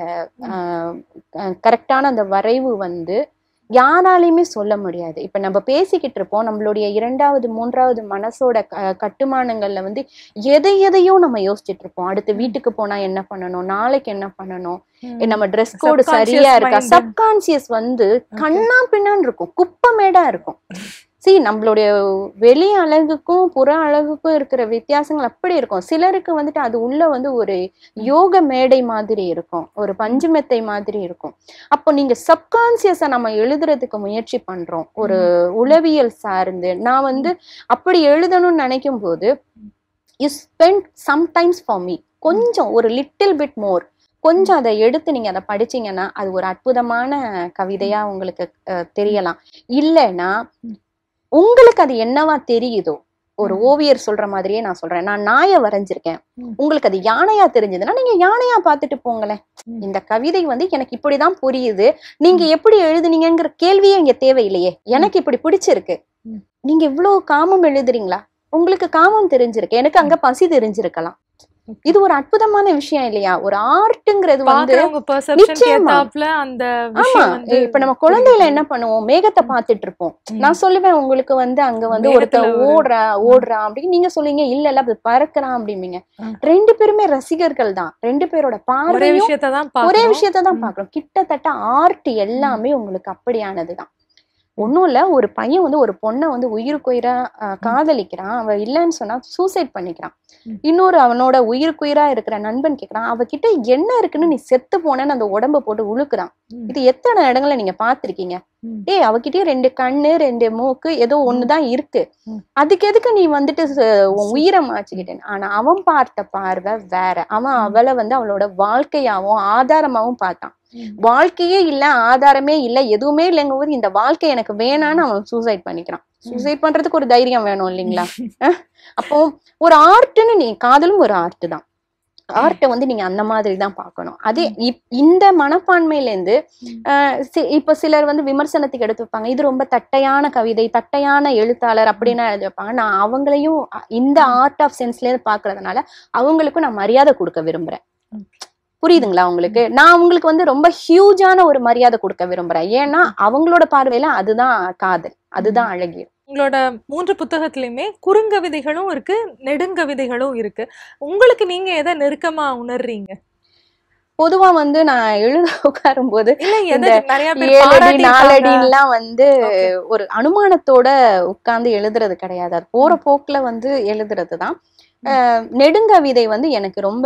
கரெக்டான அந்த வரைவு வந்து யாராலையுமே சொல்ல முடியாது இப்ப நம்ம பேசிக்கிட்டு இருப்போம் நம்மளுடைய இரண்டாவது மூன்றாவது மனசோட க- கட்டுமானங்கள்ல வந்து எதை எதையோ நம்ம யோசிச்சுட்டு இருப்போம் அடுத்து வீட்டுக்கு போனா என்ன பண்ணணும் நாளைக்கு என்ன பண்ணணும் ம். நம்ம ட்ரெஸ் கோடு Subconscious சரியா இருக்கா mind. சப்கான்சியஸ் வந்து கண்ணா பின்னான்னு இருக்கும் குப்பமேடா இருக்கும் see நம்மளுடைய வெளி அழகுக்கும் புற அழகுக்கும் இருக்கிற வித்தியாசங்கள் அப்படி இருக்கும் சிலருக்கு வந்துட்டு அது உள்ள வந்து ஒரு யோக மேடை மாதிரி இருக்கும் ஒரு பஞ்சு மெத்தை மாதிரி இருக்கும் அப்போ நீங்க சப்கான்சியஸா நம்ம எழுதுறதுக்கு முயற்சி பண்றோம் ஒரு உளவியல் சார்ந்து நான் வந்து அப்படி எழுதணும்னு நினைக்கும் போது you spend sometimes for me கொஞ்சம் ஒரு லிட்டில் பிட் மோர் கொஞ்சம் அதை எடுத்து நீங்க அதை படிச்சீங்கன்னா அது ஒரு அற்புதமான கவிதையா உங்களுக்கு அஹ், தெரியலாம் இல்லைன்னா உங்களுக்கு அது என்னவா தெரியுதோ ஒரு ம். ஓவியர் சொல்ற மாதிரியே நான் சொல்றேன் நான் நாயை வரைஞ்சிருக்கேன் ம். உங்களுக்கு அது யானையா தெரிஞ்சதுன்னா நீங்க யானையா பார்த்துட்டு போங்களேன் ம். இந்த கவிதை வந்து எனக்கு இப்படிதான் புரியுது நீங்க எப்படி எழுதுனீங்கங்கிற கேள்வியே இங்க தேவையில்லையே எனக்கு இப்படி பிடிச்சிருக்கு ம். நீங்க இவ்வளவு காமம் எழுதுறீங்களா உங்களுக்கு காமம் தெரிஞ்சிருக்கு எனக்கு அங்க பசி தெரிஞ்சிருக்கலாம் இது ஒரு அற்புதமான விஷயம் இல்லையா ஒரு ஆர்ட்ங்கிறது வந்து பாக்குறவங்க பெர்செப்ஷன் நிச்சயமா. ஏத்தாப்ல அந்த ஆமா விஷயம் வந்து இப்ப நம்ம குழந்தையில என்ன பண்ணுவோம் மேகத்தை பார்த்துட்டு இருப்போம் ம். நான் சொல்லுவேன் உங்களுக்கு வந்து அங்க வந்து மேகத்துல ஒருத்தன் ஒரு- ஓடுறா ஓடுறான் அப்படின்னு நீங்க சொல்லுவீங்க இல்ல இல்ல அது பறக்குறான் அப்படிம்பீங்க ம். ரெண்டு பேருமே ரசிகர்கள் தான் ரெண்டு பேரோட ஒரே பார்வையும் விஷயத்தை தான் ஒரே பாக்குறோம் விஷயத்தை தான் ம். பாக்குறோம் கிட்டத்தட்ட ஆர்ட் எல்லாமே உங்களுக்கு அப்படியானதுதான் ஒண்ணும் இல்ல ஒரு பையன் வந்து ஒரு பொண்ணை வந்து உயிருக்குயிரா அஹ், காதலிக்கிறான் அவ இல்லைன்னு சொன்னா சூசைட் பண்ணிக்கிறான் ம். இன்னொரு அவனோட உயிருக்குயிரா இருக்கிற நண்பன் கேக்குறான் அவகிட்ட என்ன இருக்குன்னு நீ செத்து போனேன்னு அந்த உடம்ப போட்டு உழுக்குறான் ம். இது எத்தனை இடங்கள்ல நீங்க பாத்திருக்கீங்க ம். ஏய் அவகிட்டயே ரெண்டு கண்ணு ரெண்டு மூக்கு ஏதோ ஒண்ணுதான் இருக்கு ம். அதுக்கு எதுக்கு நீ வந்துட்டு ச- உன் உயிரை மாச்சுக்கிட்டேன் ஆனா அவன் பார்த்த பார்வை வேற அவன் ம். அவளை வந்து அவளோட வாழ்க்கையாவும் ஆதாரமாவும் பார்த்தான் ம். வாழ்க்கையே இல்ல ஆதாரமே இல்ல எதுவுமே இல்லைங்க போது இந்த வாழ்க்கை எனக்கு வேணான்னு அவன் சூசைட் பண்ணிக்கிறான் சூசைட் பண்றதுக்கு ஒரு தைரியம் வேணும் இல்லைங்களா அஹ்? அப்போ ஒரு ஆர்ட்னு நீ காதலும் ஒரு ஆர்ட் தான் ஆர்ட்டை வந்து நீங்க அந்த மாதிரி தான் பார்க்கணும் அதே இப்- இந்த மனப்பான்மையில இருந்து ம். அஹ், சி- இப்ப சிலர் வந்து விமர்சனத்துக்கு எடுத்து வைப்பாங்க இது ரொம்ப தட்டையான கவிதை தட்டையான எழுத்தாளர் அப்படின்னு எழுதி வைப்பாங்க நான் அவங்களையும் அ- இந்த ஆர்ட் ஆஃப் சென்ஸ்ல இருந்து பாக்குறதுனால அவங்களுக்கும் நான் மரியாதை கொடுக்க விரும்புறேன் புரியுதுங்களா உங்களுக்கு நான் அவங்களுக்கு வந்து ரொம்ப ஹியூஜான ஒரு மரியாதை கொடுக்க விரும்புறேன் ஏன்னா அவங்களோட பார்வையில அதுதான் காதல் அதுதான் அழகிய உங்களோட மூன்று புத்தகத்திலயுமே குறுங்கவிதைகளும் இருக்கு நெடுங்கவிதைகளும் இருக்கு உங்களுக்கு நீங்க எதை நெருக்கமா உணர்றீங்க பொதுவா வந்து நான் எழுத உட்காரும் போது இல்ல எதை இந்த நிறைய பேர் ஏழடி பாராட்டியிருக்காங்க. நாலடிலாம் வந்து Okay. ஒரு அனுமானத்தோட உட்கார்ந்து எழுதுறது கிடையாது அது போற போக்குல வந்து எழுதுறது தான் நெடுங்கவிதை வந்து எனக்கு ரொம்ப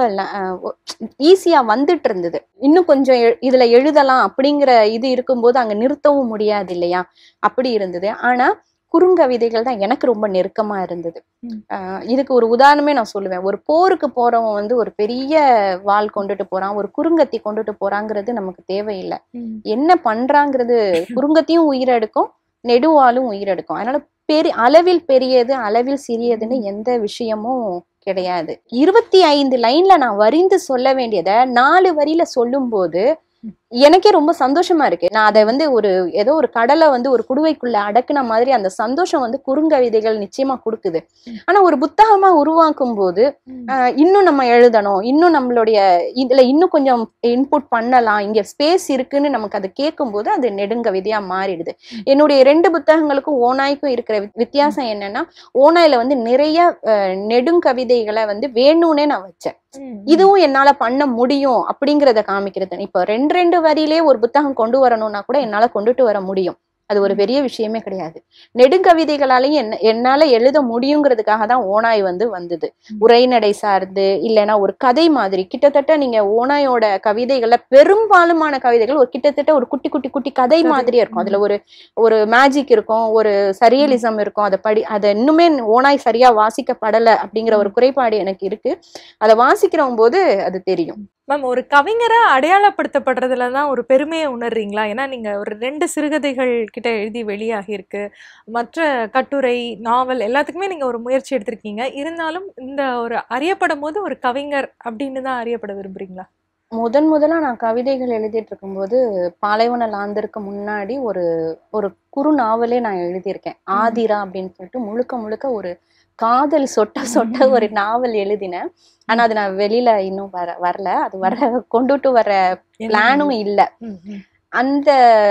ஈஸியா வந்துட்டு இருந்தது இன்னும் கொஞ்சம் எ- இதுல எழுதலாம் அப்படிங்கிற இது இருக்கும்போது அங்க நிறுத்தவும் முடியாது இல்லையா அப்படி இருந்தது ஆனா குறுங்கவிதைகள் தான் எனக்கு ரொம்ப நெருக்கமா இருந்தது ம். அஹ் இதுக்கு ஒரு உதாரணமே நான் சொல்லுவேன் ஒரு போருக்கு போறவன் வந்து ஒரு பெரிய வாள் கொண்டுட்டு போறான் ஒரு குறுங்கத்தி கொண்டுட்டு போறாங்கிறது நமக்கு தேவையில்லை ம். என்ன பண்றாங்கிறது குறுங்கத்தையும் உயிரெடுக்கும் நெடுவாலும் உயிரெடுக்கும் அதனால பெரிய அளவில் பெரியது அளவில் சிறியதுன்னு எந்த விஷயமும் கிடையாது இருபத்தி ஐந்து லைன்ல நான் வரிந்து சொல்ல வேண்டியதை நாலு வரியில சொல்லும்போது எனக்கே ரொம்ப சந்தோஷமா இருக்கு நான் அதை வந்து ஒரு ஏதோ ஒரு கடலை வந்து ஒரு குடுவைக்குள்ள அடக்குன மாதிரி அந்த சந்தோஷம் வந்து குறுங்கவிதைகள் நிச்சயமா கொடுக்குது ஆனா ஒரு புத்தகமா உருவாக்கும் போது ம். ஆஹ் இன்னும் நம்ம எழுதணும் இன்னும் நம்மளுடைய இதுல இன்னும் கொஞ்சம் இன்புட் பண்ணலாம் இங்க ஸ்பேஸ் இருக்குன்னு நமக்கு அது கேட்கும்போது அது நெடுங்கவிதையா மாறிடுது என்னுடைய ரெண்டு புத்தகங்களுக்கும் ஓனாய்க்கும் இருக்கிற வித்- வித்தியாசம் என்னன்னா ஓனாயில வந்து நிறைய ஆஹ், நெடுங்கவிதைகளை வந்து வேணும்னே நான் வச்சேன் ம். இதுவும் என்னால பண்ண முடியும் அப்படிங்கறத காமிக்கிறது இப்ப ரெண்டு ரெண்டு வரியிலே ஒரு புத்தகம் கொண்டு வரணும்னா கூட என்னால கொண்டுட்டு வர முடியும் அது ஒரு பெரிய விஷயமே கிடையாது நெடுங்கவிதைகளாலையும் என்ன என்னால எழுத முடியுங்கிறதுக்காக தான் ஓனாய் வந்து வந்தது உரைநடை சார்ந்து இல்லைன்னா ஒரு கதை மாதிரி கிட்டத்தட்ட நீங்க ஓனாயோட கவிதைகள்ல பெரும்பாலுமான கவிதைகள் ஒரு கிட்டத்தட்ட ஒரு குட்டி குட்டி குட்டி கதை கதை. மாதிரியே இருக்கும் அதுல ஒரு ஒரு மேஜிக் இருக்கும் ஒரு சரியலிசம் இருக்கும் அதை படி அதை இன்னுமே ஓனாய் சரியா வாசிக்கப்படல அப்படிங்கிற ஒரு குறைபாடு எனக்கு இருக்கு அதை வாசிக்கிறவங்க போது அது தெரியும் மேம் ஒரு கவிஞரா அடையாளப்படுத்தப்படுறதுல தான் ஒரு பெருமையை உணர்றீங்களா ஏன்னா நீங்க ஒரு ரெண்டு சிறுகதைகள் கிட்ட எழுதி வெளியாகி இருக்கு மற்ற கட்டுரை நாவல் எல்லாத்துக்குமே நீங்க ஒரு முயற்சி எடுத்திருக்கீங்க இருந்தாலும் இந்த ஒரு அறியப்படும் போது ஒரு கவிஞர் அப்படின்னு தான் அறியப்பட விரும்புறீங்களா முதன் முதலா நான் கவிதைகள் எழுதிட்டு இருக்கும்போது பாலைவன லாந்தருக்கு முன்னாடி ஒரு ஒரு குறு நாவலே நான் எழுதியிருக்கேன் ஆதிரா அப்படின்னு சொல்லிட்டு முழுக்க முழுக்க ஒரு காதல் சொட்ட சொட்ட ஒரு நாவல் எழுதினேன் ஆனா அது நான் வெளியில இன்னும் வர வரல அது வர கொண்டுட்டு வர பிளானும் இல்ல ம், ம். அந்த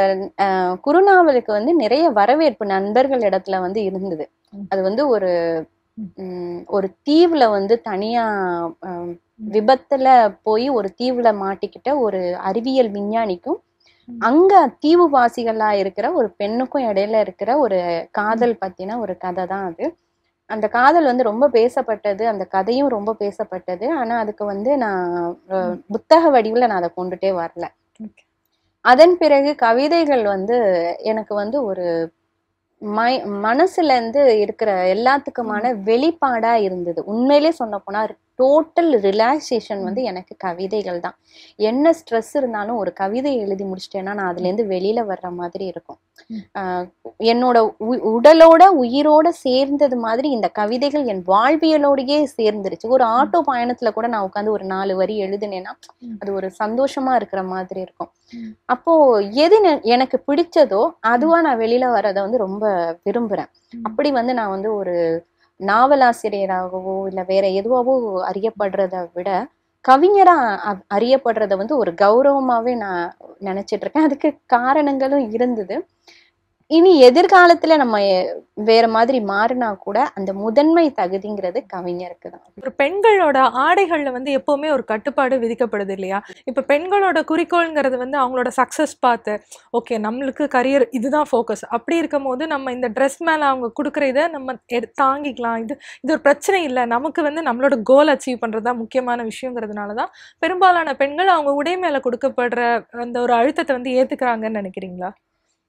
அஹ், குறுநாவலுக்கு வந்து நிறைய வரவேற்பு நண்பர்கள் இடத்துல வந்து இருந்தது ம். அது வந்து ஒரு ம். ம், ஒரு தீவுல வந்து தனியா அஹ், விபத்துல போய் ஒரு தீவுல மாட்டிக்கிட்ட ஒரு அறிவியல் விஞ்ஞானிக்கும் ம். அங்க தீவுவாசிகளா இருக்கிற ஒரு பெண்ணுக்கும் இடையில இருக்கிற ஒரு காதல் பத்தின ஒரு கதை தான் அது அந்த காதல் வந்து ரொம்ப பேசப்பட்டது அந்த கதையும் ரொம்ப பேசப்பட்டது ஆனா அதுக்கு வந்து நான் அஹ், புத்தக வடிவுல நான் அதை கொண்டுட்டே வரல Okay. அதன் பிறகு கவிதைகள் வந்து எனக்கு வந்து ஒரு மை மனசுல இருந்து இருக்கிற எல்லாத்துக்குமான வெளிப்பாடா இருந்தது உண்மையிலே சொல்ல போனா டோட்டல் ரிலாக்ஸேஷன் வந்து எனக்கு கவிதைகள் தான் என்ன ஸ்ட்ரெஸ் இருந்தாலும் ஒரு கவிதை எழுதி முடிச்சிட்டேன்னா நான் அதுல இருந்து வெளியில வர்ற மாதிரி இருக்கும் ம். ஆஹ் என்னோட உ- உடலோட உயிரோட சேர்ந்தது மாதிரி இந்த கவிதைகள் என் வாழ்வியலோடயே சேர்ந்துருச்சு ஒரு ஆட்டோ பயணத்துல கூட நான் உட்காந்து ஒரு நாலு வரி எழுதினேன்னா ம். அது ஒரு சந்தோஷமா இருக்கிற மாதிரி இருக்கும் ம். அப்போ எது நெ- எனக்கு பிடிச்சதோ அதுவா நான் வெளியில வர்றதை வந்து ரொம்ப விரும்புறேன் ம். அப்படி வந்து நான் வந்து ஒரு நாவலாசிரியராகவோ இல்ல வேற எதுவாவோ அறியப்படுறத விட கவிஞரா அ- அறியப்படுறத வந்து ஒரு கௌரவமாவே நான் நினைச்சிட்டு இருக்கேன் அதுக்கு காரணங்களும் இருந்தது இனி எதிர்காலத்துல நம்ம எ- வேற மாதிரி மாறினா கூட அந்த முதன்மை தகுதிங்கிறது கவிஞருக்கு தான் ஒரு பெண்களோட ஆடைகள்ல வந்து எப்பவுமே ஒரு கட்டுப்பாடு விதிக்கப்படுது இல்லையா இப்ப பெண்களோட குறிக்கோள்ங்கிறது வந்து அவங்களோட சக்சஸ் பார்த்து ஓகே நம்மளுக்கு கரியர் இதுதான் ஃபோக்கஸ் அப்படி இருக்கும் போது நம்ம இந்த ட்ரெஸ் மேல அவங்க கொடுக்குற இதை நம்ம எடு- தாங்கிக்கலாம் இது இது ஒரு பிரச்சனை இல்லை நமக்கு வந்து நம்மளோட கோல் அச்சீவ் பண்றது தான் முக்கியமான விஷயங்கிறதுனால தான் பெரும்பாலான பெண்கள் அவங்க உடை மேல கொடுக்கப்படுற அந்த ஒரு அழுத்தத்தை வந்து ஏத்துக்கிறாங்கன்னு நினைக்கிறீங்களா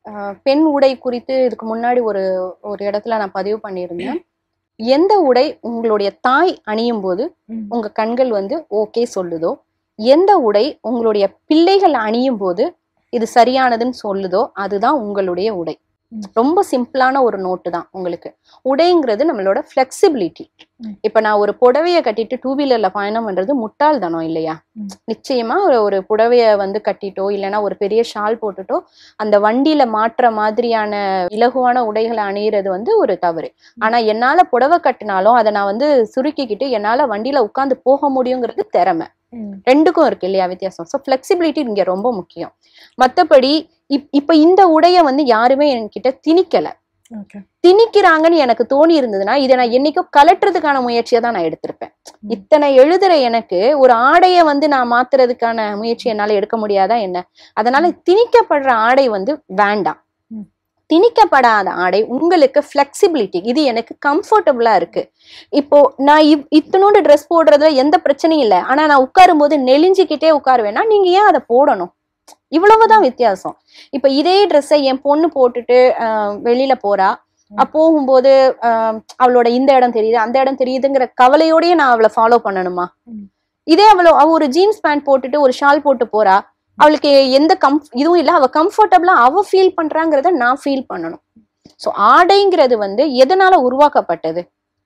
ஆஹ் பெண் உடை குறித்து இதுக்கு முன்னாடி ஒரு ஒரு இடத்துல நான் பதிவு பண்ணியிருந்தேன் எந்த உடை உங்களுடைய தாய் அணியும் போது ம். உங்க கண்கள் வந்து ஓகே சொல்லுதோ எந்த உடை உங்களுடைய பிள்ளைகள் அணியும் போது இது சரியானதுன்னு சொல்லுதோ அதுதான் உங்களுடைய உடை ம். ரொம்ப சிம்பிளான ஒரு நோட்டு தான் உங்களுக்கு உடைங்கிறது நம்மளோட ஃபிளெக்சிபிலிட்டி ம். இப்ப நான் ஒரு புடவைய கட்டிட்டு டூ வீலர்ல பயணம் பண்றது முட்டாள்தனம் இல்லையா ம். நிச்சயமா ஒரு ஒரு புடவைய வந்து கட்டிட்டோ இல்லைன்னா ஒரு பெரிய ஷால் போட்டுட்டோ அந்த வண்டியில மாற்ற மாதிரியான இலகுவான உடைகளை அணியிறது வந்து ஒரு தவறு ஆனா என்னால புடவை கட்டினாலும் அதை நான் வந்து சுருக்கிக்கிட்டு என்னால வண்டியில உட்கார்ந்து போக முடியுங்கிறது திறமை ம். ரெண்டுக்கும் இருக்கு இல்லையா வித்தியாசம் ஸோ ஃபிளெக்சிபிலிட்டி இங்க ரொம்ப முக்கியம் மத்தபடி இப் இப்ப இந்த உடைய வந்து யாருமே என்கிட்ட திணிக்கல ஓகே திணிக்கிறாங்கன்னு எனக்கு தோணி இருந்ததுன்னா இதை நான் என்னைக்கோ கலட்டுறதுக்கான முயற்சியை தான் நான் எடுத்திருப்பேன் ம். இத்தனை எழுதுற எனக்கு ஒரு ஆடையை வந்து நான் மாத்துறதுக்கான முயற்சி என்னால எடுக்க முடியாதா என்ன அதனால திணிக்கப்படுற ஆடை வந்து வேண்டாம் ம். திணிக்கப்படாத ஆடை உங்களுக்கு ஃபிளெக்சிபிலிட்டி இது எனக்கு கம்ஃபர்டபுளா இருக்கு இப்போ நான் இவ் இத்தனோண்டு ட்ரெஸ் போடுறதுல எந்த பிரச்சனையும் இல்லை ஆனா நான் உட்காரும் போது நெளிஞ்சுக்கிட்டே உட்காருவேன்னா நீங்க ஏன் அதை போடணும் இவ்வளவுதான் வித்தியாசம் இப்ப இதே ட்ரெஸ்ஸை என் பொண்ணு போட்டுட்டு ஆஹ், வெளியில போறா அஹ் போகும்போது ஆஹ், அவளோட இந்த இடம் தெரியுது அந்த இடம் தெரியுதுங்கிற கவலையோடயே நான் அவளை ஃபாலோ பண்ணணுமா ம். இதே அவளோ அவ ஒரு ஜீன்ஸ் பேண்ட் போட்டுட்டு ஒரு ஷால் போட்டு போறா அவளுக்கு எந்த கம் இதுவும் இல்ல அவ கம்ஃபர்டபுளா அவ ஃபீல் பண்றாங்கிறத நான் ஃபீல் பண்ணணும் சோ ஆடைங்கிறது வந்து எதனால உருவாக்கப்பட்டது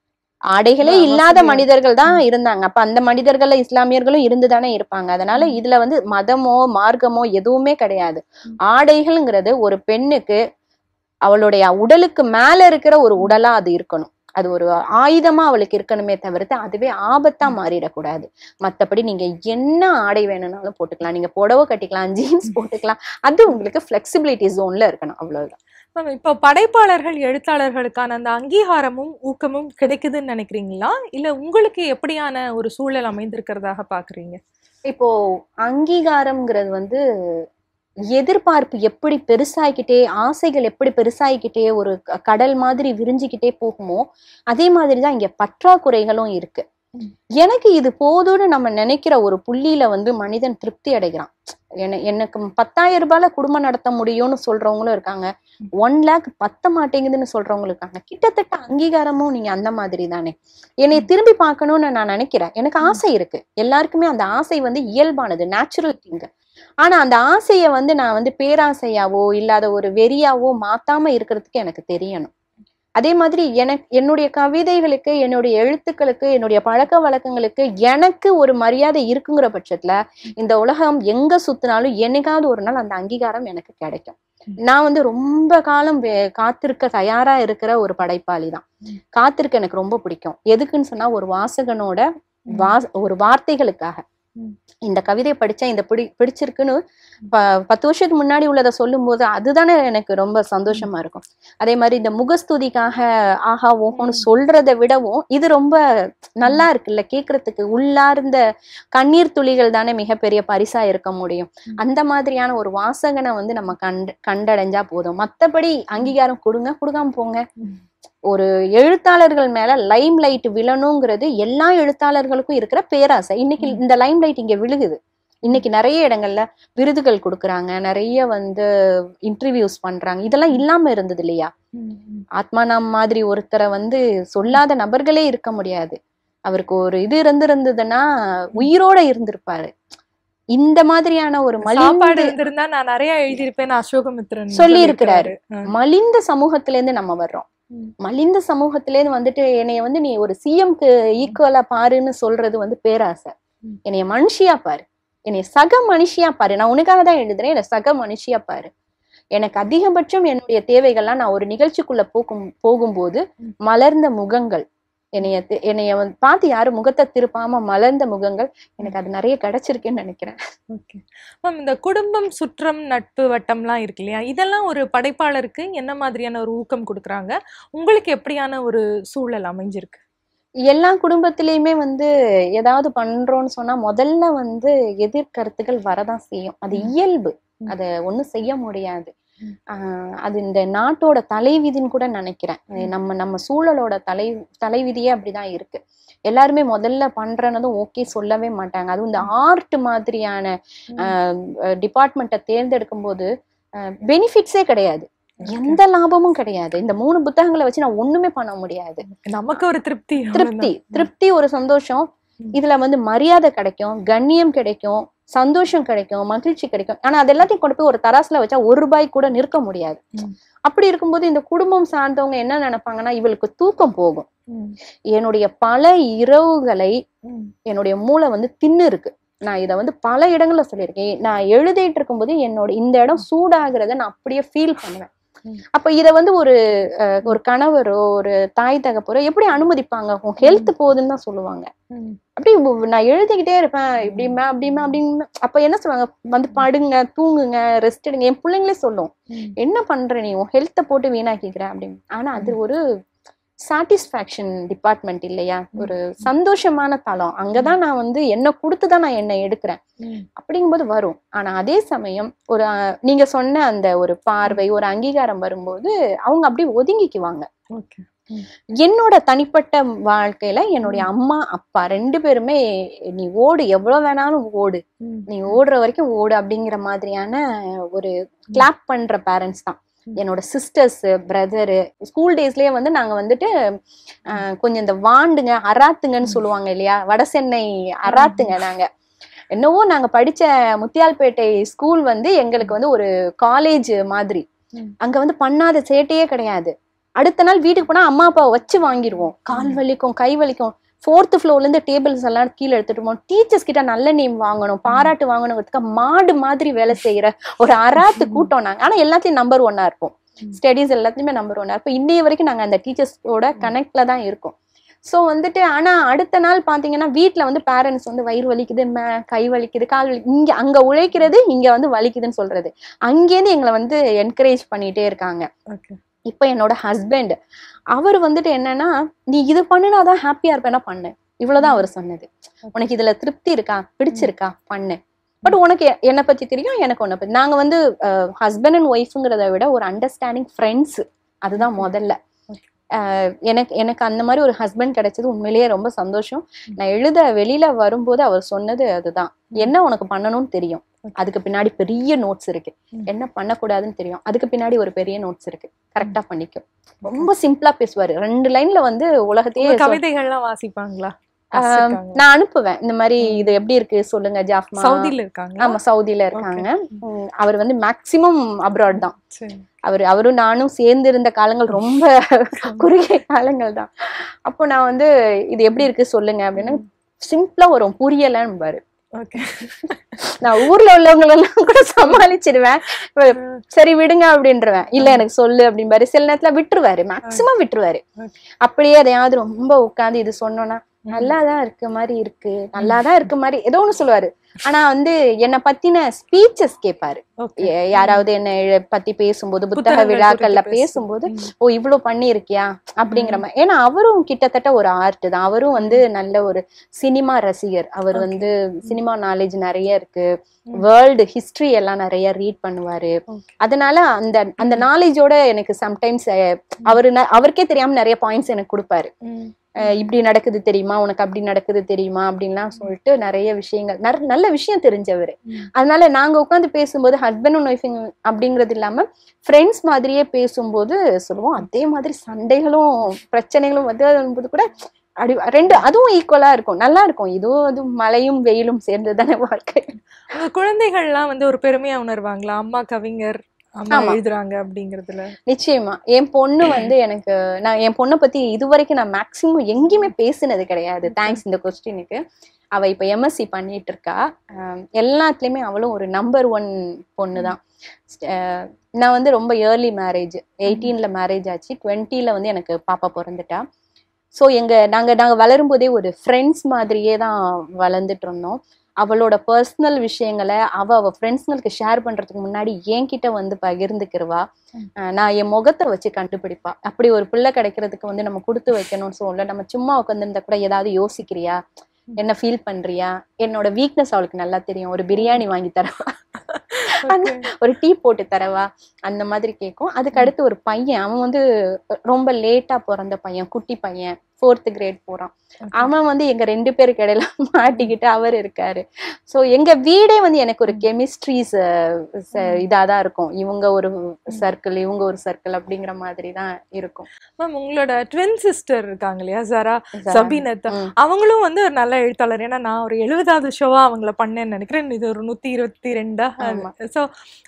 ஆடைகளே ஆமா, இல்லாத சரியா. மனிதர்கள் தான் இருந்தாங்க அப்ப அந்த மனிதர்கள்ல இஸ்லாமியர்களும் இருந்துதானே இருப்பாங்க அதனால இதுல வந்து மதமோ மார்க்கமோ எதுவுமே கிடையாது ம். ஆடைகள்ங்கிறது ஒரு பெண்ணுக்கு அவளுடைய உடலுக்கு மேல இருக்கிற ஒரு உடலா அது இருக்கணும் அது ஒரு ஆயுதமா அவளுக்கு இருக்கணுமே தவிர்த்து அதுவே ஆபத்தா மாறிடக்கூடாது மத்தபடி நீங்க என்ன ஆடை வேணும்னாலும் போட்டுக்கலாம் நீங்க புடவை கட்டிக்கலாம் ஜீன்ஸ் போட்டுக்கலாம் அது உங்களுக்கு ஃபிளெக்சிபிலிட்டி ஜோன்ல இருக்கணும் அவ்வளவுதான் மேம் இப்போ படைப்பாளர்கள் எழுத்தாளர்களுக்கான அந்த அங்கீகாரமும் ஊக்கமும் கிடைக்குதுன்னு நினைக்கிறீங்களா இல்ல உங்களுக்கு எப்படியான ஒரு சூழல் அமைந்திருக்கிறதாக பாக்குறீங்க இப்போ அங்கீகாரம்ங்கிறது வந்து எதிர்பார்ப்பு எப்படி பெருசாகிக்கிட்டே ஆசைகள் எப்படி பெருசாகிக்கிட்டே ஒரு க- கடல் மாதிரி விரிஞ்சுக்கிட்டே போகுமோ அதே மாதிரி தான் இங்க பற்றாக்குறைகளும் இருக்கு ம். எனக்கு இது போதும்னு நம்ம நினைக்கிற ஒரு புள்ளியில வந்து மனிதன் திருப்தி அடைகிறான் என்ன எனக்கு பத்தாயிரம் ரூபாயில குடும்பம் நடத்த முடியும்னு சொல்றவங்களும் இருக்காங்க ஒன் லேக் பத்த மாட்டேங்குதுன்னு சொல்றவங்களும் இருக்காங்க கிட்டத்தட்ட அங்கீகாரமும் நீங்க அந்த மாதிரி தானே என்னை திரும்பி பார்க்கணும்னு நான் நினைக்கிறேன் எனக்கு ஆசை இருக்கு எல்லாருக்குமே அந்த ஆசை வந்து இயல்பானது நேச்சுரல் திங் ஆனா அந்த ஆசையை வந்து நான் வந்து பேராசையாவோ இல்லாத ஒரு வெறியாவோ மாத்தாம இருக்கிறதுக்கு எனக்கு தெரியணும் அதே மாதிரி எனக்கு என்னுடைய கவிதைகளுக்கு என்னுடைய எழுத்துக்களுக்கு என்னுடைய பழக்க வழக்கங்களுக்கு எனக்கு ஒரு மரியாதை இருக்குங்கிற பட்சத்துல இந்த உலகம் எங்க சுத்தினாலும் என்னைக்காவது ஒரு நாள் அந்த அங்கீகாரம் எனக்கு கிடைக்கும் நான் வந்து ரொம்ப காலம் வே- காத்திருக்க தயாரா இருக்கிற ஒரு படைப்பாளி தான் ம். காத்திருக்க எனக்கு ரொம்ப பிடிக்கும் எதுக்குன்னு சொன்னா ஒரு வாசகனோட வா ஒரு வார்த்தைகளுக்காக ம். இந்த கவிதையை படிச்சா இந்த பிடி பிடிச்சிருக்குன்னு ப- பத்து வருஷத்துக்கு முன்னாடி உள்ளதை சொல்லும்போது அதுதானே எனக்கு ரொம்ப சந்தோஷமா இருக்கும் அதே மாதிரி இந்த முகஸ்துதிக்காக ஆஹா ஓஹோன்னு ம். சொல்றதை விடவும் இது ரொம்ப நல்லா இருக்குல்ல கேக்குறதுக்கு உள்ளார்ந்த கண்ணீர் துளிகள் தானே மிகப்பெரிய பரிசா இருக்க முடியும் ம். அந்த மாதிரியான ஒரு வாசகனை வந்து நம்ம கண்டு கண்டடைஞ்சா போதும் மத்தபடி அங்கீகாரம் கொடுங்க கொடுக்காம போங்க ம். ஒரு எழுத்தாளர்கள் மேல லைம் லைட் விழணுங்கிறது எல்லா எழுத்தாளர்களுக்கும் இருக்கிற பேராசை இன்னைக்கு ம். இந்த லைம் லைட் இங்க விழுகுது இன்னைக்கு நிறைய இடங்கள்ல விருதுகள் கொடுக்குறாங்க நிறைய வந்து இன்டர்வியூஸ் பண்றாங்க இதெல்லாம் இல்லாம இருந்தது இல்லையா ம், ம். ஆத்மானாம் மாதிரி ஒருத்தரை வந்து சொல்லாத நபர்களே இருக்க முடியாது அவருக்கு ஒரு இது இருந்திருந்ததுன்னா உயிரோட இருந்திருப்பாரு இந்த மாதிரியான ஒரு சாப்பாடு மலிந்த இருந்திருந்தா நான் நிறைய எழுதியிருப்பேன் அசோகமித்ரன் சொல்லி இருக்கிறாரு. ஆ. மலிந்த சமூகத்துல இருந்து நம்ம வர்றோம் ம். மலிந்த சமூகத்துல இருந்து வந்துட்டு என்னைய வந்து நீ ஒரு சிஎம்க்கு ஈக்குவலா பாருன்னு சொல்றது வந்து பேராசை ம். என்னைய மனுஷியா பாரு என்னைய சக மனுஷியா பாரு நான் உனக்காக தான் எழுதுறேன் என்னை சக மனுஷியா பாரு எனக்கு அதிகபட்சம் என்னுடைய தேவைகள்லாம் நான் ஒரு நிகழ்ச்சிக்குள்ள போகும் போகும்போது ம். மலர்ந்த முகங்கள் என்னைய தி- என்னைய வந்து பார்த்து யாரும் முகத்தை திருப்பாம மலர்ந்த முகங்கள் எனக்கு அது நிறைய கிடைச்சிருக்குன்னு நினைக்கிறேன் ஓகே மேம் இந்த குடும்பம் சுற்றம் நட்பு வட்டம்லாம் இருக்கு இல்லையா இதெல்லாம் ஒரு படைப்பாளருக்கு என்ன மாதிரியான ஒரு ஊக்கம் கொடுக்குறாங்க உங்களுக்கு எப்படியான ஒரு சூழல் அமைஞ்சிருக்கு எல்லா குடும்பத்திலயுமே வந்து ஏதாவது பண்றோம்னு சொன்னா முதல்ல வந்து எதிர்கருத்துகள் வரதான் செய்யும் அது ம். இயல்பு ம். அத ஒண்ணும் செய்ய முடியாது ம். ஆஹ் அது இந்த நாட்டோட தலைவிதின்னு கூட நினைக்கிறேன் அது ம். நம்ம நம்ம சூழலோட தலை தலைவிதியே அப்படிதான் இருக்கு எல்லாருமே முதல்ல பண்றனதும் ஓகே சொல்லவே மாட்டாங்க அதுவும் இந்த ஆர்ட் மாதிரியான ம். டிபார்ட்மெண்ட்டை தேர்ந்தெடுக்கும் போது பெனிஃபிட்ஸே கிடையாது எந்த லாபமும் கிடையாது இந்த மூணு புத்தகங்களை வச்சு நான் ஒண்ணுமே பண்ண முடியாது நமக்கு ஒரு திருப்தி திருப்தி அவ்வளவுதான். திருப்தி ஒரு சந்தோஷம் ம். இதுல வந்து மரியாதை கிடைக்கும் கண்ணியம் கிடைக்கும் சந்தோஷம் கிடைக்கும் மகிழ்ச்சி கிடைக்கும் ஆனா அது எல்லாத்தையும் கொண்டு போய் ஒரு தராசுல வச்சா ஒரு ரூபாய் கூட நிற்க முடியாது ம். அப்படி இருக்கும்போது இந்த குடும்பம் சார்ந்தவங்க என்ன நினைப்பாங்கன்னா இவளுக்கு தூக்கம் போகும் ம், என்னுடைய பல இரவுகளை ம், என்னுடைய மூளை வந்து தின்னு இருக்கு நான் இதை வந்து பல இடங்கள்ல சொல்லியிருக்கேன் நான் எழுதிட்டு இருக்கும்போது என்னோட இந்த இடம் சூடாகிறத நான் அப்படியே ஃபீல் பண்ணுவேன் ம். அப்ப இத வந்து ஒரு அஹ், ஒரு கணவரோ ஒரு தாய் தகப்பரோ எப்படி அனுமதிப்பாங்க உன் ஹெல்த் போகுதுன்னு தான் சொல்லுவாங்க ம். அப்படி உ- நான் எழுதிக்கிட்டே இருப்பேன் இப்படிமா அப்படிமா அப்படின்னு அப்ப என்ன சொல்லுவாங்க வந்து படுங்க தூங்குங்க ரெஸ்ட் எடுங்க என் பிள்ளைங்களே சொல்லும் ம். என்ன பண்ற நீ உன் ஹெல்த்தை போட்டு வீணாக்கிக்கிற அப்படின்னு ஆனா அது ஒரு சாட்டிஸ்ஃபேக்ஷன் டிபார்ட்மெண்ட் இல்லையா ஒரு சந்தோஷமான தளம் அங்கதான் நான் வந்து என்ன கொடுத்துதான் நான் என்ன எடுக்கிறேன் ம். அப்படிங்கும்போது வரும் ஆனா அதே சமயம் ஒரு அஹ், நீங்க சொன்ன அந்த ஒரு பார்வை ஒரு அங்கீகாரம் வரும்போது அவங்க அப்படியே ஒதுங்கிக்குவாங்க Okay. என்னோட தனிப்பட்ட வாழ்க்கையில என்னுடைய அம்மா அப்பா ரெண்டு பேருமே நீ ஓடு எவ்வளவு வேணாலும் ஓடு ம். நீ ஓடுற வரைக்கும் ஓடு அப்படிங்கிற மாதிரியான ஒரு கிளாப் பண்ற பேரண்ட்ஸ் தான் என்னோட சிஸ்டர்ஸ் பிரதரு ஸ்கூல் டேஸ்லயே வந்து நாங்க வந்துட்டு அஹ், கொஞ்சம் இந்த வாண்டுங்க அராத்துங்கன்னு சொல்லுவாங்க இல்லையா வட சென்னை அராத்துங்க நாங்க என்னவோ நாங்க படிச்ச முத்தியால்பேட்டை ஸ்கூல் வந்து எங்களுக்கு வந்து ஒரு காலேஜ் மாதிரி ம். அங்க வந்து பண்ணாத சேட்டையே கிடையாது அடுத்த நாள் வீட்டுக்கு போனா அம்மா அப்பாவை வச்சு வாங்கிடுவோம் கால் வலிக்கும் கை வலிக்கும் ஃபோர்த் ஃப்ளோர்ல இருந்து டேபிள்ஸ் எல்லாம் கீழே எடுத்துட்டு போவோம் டீச்சர்ஸ் கிட்ட நல்ல நேம் வாங்கணும் பாராட்டு வாங்கணுங்கிறதுக்கு மாடு மாதிரி வேலை செய்யற ஒரு அராத்து கூட்டம் நாங்க ஆனா எல்லாத்தையும் நம்பர் ஒன்னா இருப்போம் ம். ஸ்டடீஸ் எல்லாத்தையுமே நம்பர் ஒன்னா இருப்போம் இன்னைய வரைக்கும் நாங்க அந்த டீச்சர்ஸோட கனெக்ட்ல தான் இருக்கோம் ஸோ வந்துட்டு ஆனா அடுத்த நாள் பாத்தீங்கன்னா வீட்ல வந்து பேரண்ட்ஸ் வந்து வயிறு வலிக்குது மே கை வலிக்குது கால் வலி இங்க அங்க உழைக்கிறது இங்க வந்து வலிக்குதுன்னு சொல்றது அங்கேருந்து எங்களை வந்து என்கரேஜ் பண்ணிட்டே இருக்காங்க Okay. இப்போ என்னோட ஹஸ்பண்ட் அவர் வந்துட்டு என்னன்னா நீ இது பண்ணுனாதான் ஹாப்பியா இருப்பேன்னா பண்ணு இவ்வளவுதான் அவர் சொன்னது உனக்கு இதுல திருப்தி இருக்கா பிடிச்சிருக்கா பண்ணு பட் உனக்கு எ- என்னை பத்தி தெரியும் எனக்கு உன்னை பத்தி நாங்க வந்து ஹஸ்பண்ட் அண்ட் ஒய்ஃப்ங்கிறத விட ஒரு அண்டர்ஸ்டாண்டிங் ஃப்ரெண்ட்ஸ் அதுதான் முதல்ல அஹ், எனக்கு எனக்கு அந்த மாதிரி ஒரு ஹஸ்பண்ட் கிடைச்சது உண்மையிலேயே ரொம்ப சந்தோஷம் நான் எழுத வெளியில வரும்போது அவர் சொன்னது அதுதான் என்ன உனக்கு பண்ணணும்னு தெரியும் அதுக்கு பின்னாடி பெரிய நோட்ஸ் இருக்கு ம். என்ன பண்ணக்கூடாதுன்னு தெரியும் அதுக்கு பின்னாடி ஒரு பெரிய நோட்ஸ் இருக்கு கரெக்டா பண்ணிக்கும் ரொம்ப சிம்பிளா பேசுவாரு ரெண்டு லைன்ல வந்து உலகத்தையே உங்க சொல்- கவிதைகள்லாம் வாசிப்பாங்களா ஆஹ், வாசிச்சிருக்காங்க. நான் அனுப்புவேன் இந்த மாதிரி இது எப்படி இருக்கு சொல்லுங்க ஜாஃப்மா சவுதியில இருக்காங்க ஆமா சவுதியில இருக்காங்க உம், அவர் வந்து மேக்சிமம் அப்ராட் தான் சரி அவர் அவரும் நானும் சேர்ந்து இருந்த காலங்கள் ரொம்ப குறுகிய காலங்கள் தான் அப்போ நான் வந்து இது எப்படி இருக்கு சொல்லுங்க அப்படின்னு சிம்பிளா வரும் புரியலன்னு பாரு ஓகே நான் ஊர்ல உள்ளவங்க எல்லாம் கூட சமாளிச்சிடுவேன் இப்ப சரி விடுங்க அப்படின்றவேன் இல்ல எனக்கு சொல்லு அப்படின்பாரு சில நேரத்துல விட்டுருவாரு மேக்சிமம் விட்டுருவாரு அப்படியே எதையாவது ரொம்ப உட்கார்ந்து இது சொன்னோன்னா நல்லாதான் இருக்க மாதிரி இருக்கு நல்லாதான் இருக்க மாதிரி ஏதோ ஒண்ணு சொல்லுவாரு ஆனா வந்து என்னை பத்தின ஸ்பீச்சஸ் கேட்பாரு ஓகே எ- யாராவது என்ன எழு- பத்தி பேசும்போது புத்தக புத்தகங்கள் விழாக்கள்ல குறித்து பேசும்போது ம். ஓ இவ்வளவு பண்ணியிருக்கியா அப்படிங்கிற மாதிரி ஏன்னா அவரும் கிட்டத்தட்ட ஒரு ஆர்ட் தான் அவரும் வந்து நல்ல ஒரு சினிமா ரசிகர் அவர் Okay. வந்து சினிமா நாலேஜ் நிறைய இருக்கு ம். வேர்ல்டு ஹிஸ்டரி எல்லாம் நிறைய ரீட் பண்ணுவாரு Okay. அதனால அந்த அந்த நாலேஜோட எனக்கு சம்டைம்ஸ் அவரு ந- அவருக்கே தெரியாம நிறைய பாயிண்ட்ஸ் எனக்கு கொடுப்பாரு ம். அஹ் இப்படி நடக்குது தெரியுமா உனக்கு அப்படி நடக்குது தெரியுமா அப்படின்லாம் சொல்லிட்டு நிறைய விஷயங்கள் நிறைய நல்ல விஷயம் தெரிஞ்சவர் ம். அதனால நாங்க உட்காந்து பேசும்போது ஹஸ்பண்ட் அண்ட் ஒய்ஃபிங் அப்படிங்கிறது இல்லாம ஃப்ரெண்ட்ஸ் மாதிரியே பேசும்போது சொல்லுவோம் அதே மாதிரி சண்டைகளும் பிரச்சனைகளும் வந்து வரும்போது கூட அடி ரெண்டு அதுவும் ஈக்குவலா இருக்கும் நல்லா இருக்கும் இதுவும் அதுவும் மழையும் வெயிலும் சேர்ந்து தானே வாழ்க்கை உங்க குழந்தைகள்லாம் வந்து ஒரு பெருமையா உணர்வாங்களா அம்மா கவிஞர் அம்மா ஆமா. எழுதுறாங்க அப்படிங்கறதுல நிச்சயமா என் பொண்ணு வந்து எனக்கு நான் என் பொண்ணை பத்தி இது வரைக்கும் நான் மேக்சிமம் எங்கேயுமே பேசினது கிடையாது தேங்க்ஸ் இந்த கொஸ்டினுக்கு அவ இப்ப எம்எஸ்சி பண்ணிட்டு இருக்கா அஹ் எல்லாத்துலயுமே அவளும் ஒரு நம்பர் ஒன் பொண்ணு தான் நான் வந்து ரொம்ப ஏர்லி மேரேஜ் எயிட்டீன்ல மேரேஜ் ஆச்சு டுவெண்ட்டில வந்து எனக்கு பாப்பா பிறந்துட்டா ஸோ எங்க நாங்க நாங்க வளரும் போதே ஒரு ஃப்ரெண்ட்ஸ் மாதிரியே தான் வளர்ந்துட்டு இருந்தோம் அவளோட பர்சனல் விஷயங்களை அவ அவ ஃப்ரெண்ட்ஸ்ங்களுக்கு ஷேர் பண்றதுக்கு முன்னாடி என்கிட்ட வந்து பகிர்ந்துக்கிருவா அஹ் நான் என் முகத்தை வச்சு கண்டுபிடிப்பா அப்படி ஒரு பிள்ளை கிடைக்கிறதுக்கு வந்து நம்ம கொடுத்து வைக்கணும்னு சொல்ல நம்ம சும்மா உட்காந்துருந்தா கூட ஏதாவது யோசிக்கிறியா என்ன ஃபீல் பண்றியா என்னோட வீக்னஸ் அவளுக்கு நல்லா தெரியும் ஒரு பிரியாணி வாங்கி தரவா அந்த- ஒரு டீ போட்டு தரவா அந்த மாதிரி கேட்கும் அதுக்கு அடுத்து ஒரு பையன் அவன் வந்து ரொம்ப லேட்டா பிறந்த பையன் குட்டி பையன் ஃபோர்த் கிரேட் போறான் அவன் வந்து எங்க ரெண்டு பேருக்கு இடையில மாட்டிக்கிட்டு அவர் இருக்காரு சோ எங்க வீடே வந்து எனக்கு ஒரு கெமிஸ்ட்ரிஸ் இதா தான் இருக்கும் இவங்க ஒரு சர்க்கிள் இவங்க ஒரு சர்க்கிள் அப்படிங்கிற மாதிரி தான் இருக்கும் மேம் உங்களோட ட்வின் சிஸ்டர் இருக்காங்க இல்லையா ஜரா Zara. சபீனத் ம். அவங்களும் வந்து ஒரு நல்ல எழுத்தாளர் ஏன்னா நான் ஒரு எழுபதாவது ஷோவா அவங்கள பண்ணேன்னு நினைக்கிறேன் இது ஒரு நூத்தி இருபத்தி ரெண்டா ஆமா. ஸோ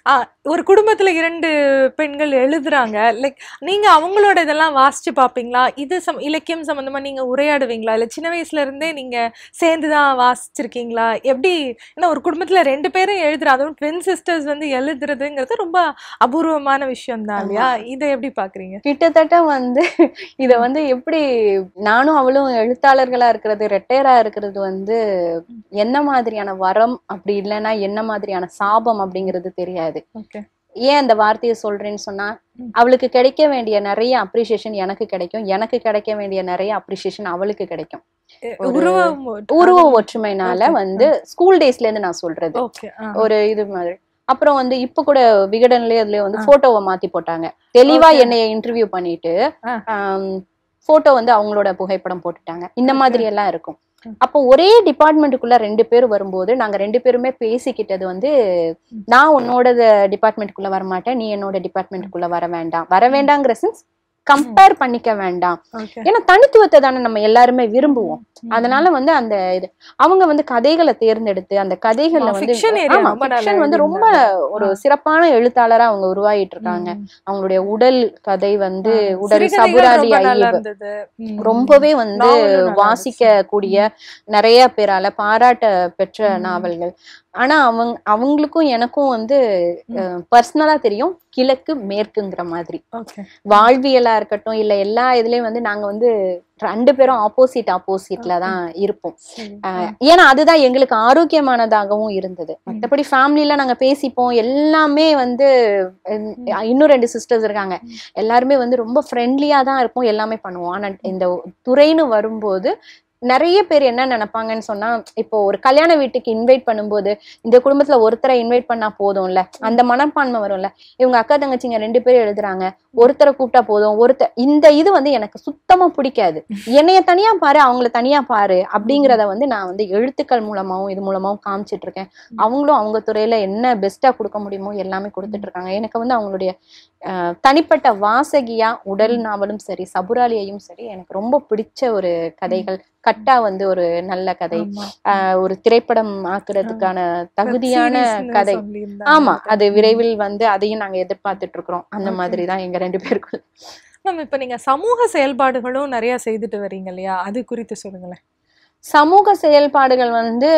ஒரு குடும்பத்துல இரண்டு பெண்கள் எழுதுறாங்க லைக் நீங்க அவங்களோட இதெல்லாம் வாசிச்சு பாப்பீங்களா இது சம் இலக்கியம் சம்பந்தமா நீங்க உரையாடுவீங்களா இல்ல சின்ன வயசுல இருந்தே நீங்க சேர்ந்துதான் வாசிச்சிருக்கீங்களா எப்படி ஏன்னா ஒரு குடும்பத்துல ரெண்டு பேரும் எழுதுற அதுவும் ட்வின் சிஸ்டர்ஸ் வந்து எழுதுறதுங்கிறது ரொம்ப அபூர்வமான விஷயம் தான் இல்லையா இதை எப்படி பாக்குறீங்க கிட்டத்தட்ட வந்து இத வந்து எப்படி நானும் அவளும் எழுத்தாளர்களா இருக்கிறது ரெட்டையரா இருக்கிறது வந்து என்ன மாதிரியான வரம் அப்படி இல்லைன்னா என்ன மாதிரியான சாபம் அப்படிங்கிறது தெரியாது ஓகே ஏன் அந்த வார்த்தையை சொல்றேன்னு சொன்னா ம். அவளுக்கு கிடைக்க வேண்டிய நிறைய அப்ரிசியேஷன் எனக்கு கிடைக்கும் எனக்கு கிடைக்க வேண்டிய நிறைய அப்ரிசியேஷன் அவளுக்கு கிடைக்கும் ஒரு உருவம் உருவ ஒற்றுமைனால Okay. வந்து ஸ்கூல் டேஸ்ல இருந்து நான் சொல்றது ஓகே ஒரு இது மாதிரி அப்புறம் வந்து இப்ப கூட விகடன்லயே அதுல வந்து ஆ. போட்டோவை மாத்தி போட்டாங்க தெளிவா Okay. என்னைய இன்டர்வியூ பண்ணிட்டு ஆ. போட்டோ வந்து அவங்களோட புகைப்படம் போட்டுட்டாங்க இந்த Okay. மாதிரி எல்லாம் இருக்கும் ம். அப்போ ஒரே டிபார்ட்மெண்ட்டுக்குள்ள ரெண்டு பேர் வரும்போது நாங்க ரெண்டு பேருமே பேசிக்கிட்டது வந்து நான் உன்னோட டிபார்ட்மெண்ட்டுக்குள்ள வர மாட்டேன் நீ என்னோட டிபார்ட்மெண்ட்டுக்குள்ள வர வேண்டாம் வர வேண்டாங்கிற சென்ஸ் கம்பேர் பண்ணிக்க வேண்டாம் ஓகே ஏன்னா தனித்துவத்தை தானே நம்ம எல்லாருமே விரும்புவோம் அதனால வந்து அந்த இது அவங்க வந்து கதைகளை தேர்ந்தெடுத்து அந்த கதைகள்ல ஆமா, வந்து fiction area ஆமா, ரொம்ப நல்லா fiction வந்து ரொம்ப ஒரு ஆ. சிறப்பான எழுத்தாளரா அவங்க உருவாகிட்டு இருக்காங்க அவங்களுடைய உடல் கதை வந்து ஆ, உடல் சிறுகதைகள் சபுராதி ரொம்ப நல்லா ஐயப் இருந்தது. ம். ரொம்பவே வந்து நாவலும் நல்லா வாசிக்க இருந்துச்சு. கூடிய நிறைய பேரால பாராட்ட பெற்ற ம். நாவல்கள் ஆனா அவங்க அவங்களுக்கும் எனக்கும் வந்து ம். பர்சனலா தெரியும் கிழக்கு மேற்குங்கிற மாதிரி Okay. வாழ்வியலா இருக்கட்டும் இல்ல எல்லா இதுலயும் வந்து நாங்க வந்து ரெண்டு பேரும் ஆப்போசிட் ஆப்போசிட்ல தான் இருப்போம் சரி. அஹ் ஏன்னா அதுதான் எங்களுக்கு ஆரோக்கியமானதாகவும் இருந்தது மற்றபடி ஃபேமிலியில நாங்க பேசிப்போம் எல்லாமே வந்து அஹ் இன்னும் ரெண்டு சிஸ்டர்ஸ் இருக்காங்க எல்லாருமே வந்து ரொம்ப ஃப்ரெண்ட்லியா தான் இருப்போம் எல்லாமே பண்ணுவோம் ஆனா இந்த துறைன்னு வரும்போது நிறைய பேர் என்ன நினைப்பாங்கன்னு சொன்னா இப்போ ஒரு கல்யாண வீட்டுக்கு இன்வைட் பண்ணும்போது இந்த குடும்பத்துல ஒருத்தரை இன்வைட் பண்ணா போதும்ல அந்த மனப்பான்மை வரும்ல இவங்க அக்கா தங்கச்சிங்க ரெண்டு பேரும் எழுதுறாங்க ஒருத்தரை கூப்பிட்டா போதும் ஒருத்தர் இந்த இது வந்து எனக்கு சுத்தமா பிடிக்காது என்னைய தனியா பாரு அவங்கள தனியா பாரு அப்படிங்கறத வந்து நான் வந்து எழுத்துக்கள் மூலமாவும் இது மூலமாவும் காமிச்சிட்டு இருக்கேன் அவங்களும் அவங்க துறையில என்ன பெஸ்டா கொடுக்க முடியுமோ எல்லாமே கொடுத்துட்டு இருக்காங்க எனக்கு வந்து அவங்களுடைய அஹ், தனிப்பட்ட வாசகியா உடல் நாவலும் சரி சபுராலியையும் சரி எனக்கு ரொம்ப பிடிச்ச ஒரு கதைகள் கட்டா வந்து ஒரு நல்ல கதை ஆமா. அஹ், ஒரு திரைப்படம் ஆக்குறதுக்கான தகுதியான Web seriesனு கதை சொல்லியிருந்தாங்க. ஆமா அது விரைவில் வந்து அதையும் நாங்க எதிர்பார்த்துட்டு இருக்கிறோம் அந்த Okay. மாதிரி தான் எங்க ரெண்டு பேருக்குள்ள மேம் இப்ப நீங்க சமூக செயல்பாடுகளும் நிறைய செய்துட்டு வர்றீங்க இல்லையா அது குறித்து சொல்லுங்களேன் சமூக செயல்பாடுகள் வந்து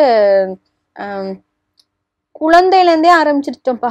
ஆம், குழந்தையில இருந்தே ஆரம்பிச்சிருச்சோம்ப்பா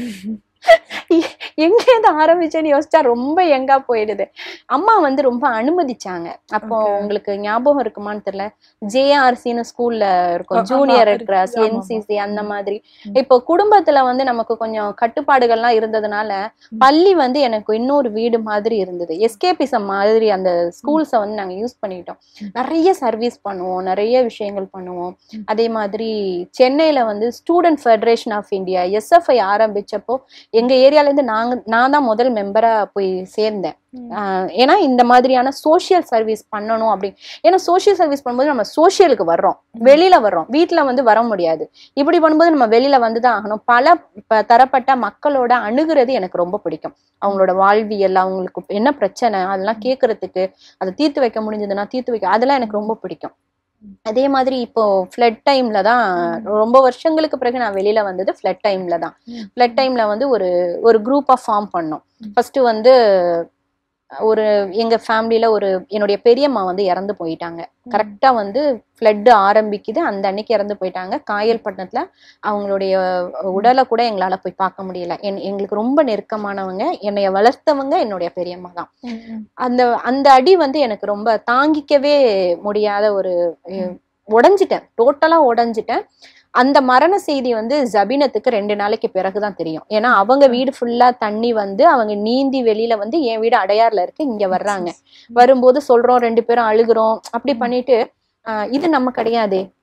எங்க இருந்து ஆரம்பிச்சேன்னு யோசிச்சா ரொம்ப எங்கா போயிடுது அம்மா வந்து ரொம்ப அனுமதிச்சாங்க அப்போ Okay. உங்களுக்கு ஞாபகம் இருக்குமான்னு தெரியல ஜேஆர்சின்னு ஸ்கூல்ல இருக்கும் ஆமா, ஜூனியர் இருக்கு. கிராஸ் ஆமா, ஆமா. என்சிசி அந்த மாதிரி ம். இப்போ குடும்பத்துல வந்து நமக்கு கொஞ்சம் கட்டுப்பாடுகள்லாம் இருந்ததுனால ம். பள்ளி வந்து எனக்கு இன்னொரு வீடு மாதிரி இருந்தது எஸ்கேபிசம் மாதிரி அந்த ஸ்கூல்ஸை வந்து நாங்க யூஸ் பண்ணிக்கிட்டோம் ம். நிறைய சர்வீஸ் பண்ணுவோம் நிறைய விஷயங்கள் பண்ணுவோம் ம். அதே மாதிரி சென்னையில வந்து student federation of India SFI ஆரம்பிச்சப்போ எங்க ஏரியால இருந்து நாங்க நான் தான் முதல் மெம்பரா போய் சேர்ந்தேன் ம். ஆஹ் ஏன்னா இந்த மாதிரியான சோஷியல் சர்வீஸ் பண்ணணும் அப்படி ஏன்னா சோஷியல் சர்வீஸ் பண்ணும்போது நம்ம சோஷியலுக்கு வர்றோம் வெளியில வர்றோம் வீட்ல வந்து வர முடியாது இப்படி பண்ணும்போது நம்ம வெளியில வந்துதான் ஆகணும் பல ப- தரப்பட்ட மக்களோட அணுகுறது எனக்கு ரொம்ப பிடிக்கும் அவங்களோட வாழ்வியல் அவங்களுக்கு என்ன பிரச்சனை அதெல்லாம் கேட்கறதுக்கு அதை தீர்த்து வைக்க முடிஞ்சதுன்னா தீர்த்து வைக்க அதெல்லாம் எனக்கு ரொம்ப பிடிக்கும் அதே மாதிரி இப்போ ஃப்ளட் டைம்ல தான் ரொம்ப வருஷங்களுக்கு பிறகு நான் வெளியில வந்தது ஃப்ளட் டைம்ல தான் ம். ஃப்ளட் டைம்ல வந்து ஒரு ஒரு குரூப்பா ஃபார்ம் பண்ணோம் ம். ஃபர்ஸ்ட் வந்து ஒரு எங்க ஃபேமிலியில ஒரு என்னுடைய பெரியம்மா வந்து இறந்து போயிட்டாங்க கரெக்டா வந்து ஃப்ளட் ஆரம்பிக்குது அந்த அன்னைக்கு இறந்து போயிட்டாங்க காயல்பட்டினத்துல அவங்களுடைய உடலை கூட எங்களால போய் பார்க்க முடியல என் எங்களுக்கு ரொம்ப நெருக்கமானவங்க என்னைய வளர்த்தவங்க என்னுடைய பெரியம்மா தான் ம், ம். அந்த அந்த அடி வந்து எனக்கு ரொம்ப தாங்கிக்கவே முடியாத ஒரு அஹ், உடைஞ்சிட்டேன் டோட்டலா உடைஞ்சிட்டேன் அந்த மரண செய்தி வந்து ஜபீனத்துக்கு ரெண்டு நாளைக்கு பிறகுதான் தெரியும் ஏன்னா அவங்க வீடு ஃபுல்லா தண்ணி வந்து அவங்க நீந்தி வெளியில வந்து என் வீடு அடையார்ல இருக்கு இங்க வர்றாங்க வரும்போது சொல்றோம் ரெண்டு பேரும் அழுகுறோம் அப்படி பண்ணிட்டு ஆஹ் இது நம்ம கிடையாதே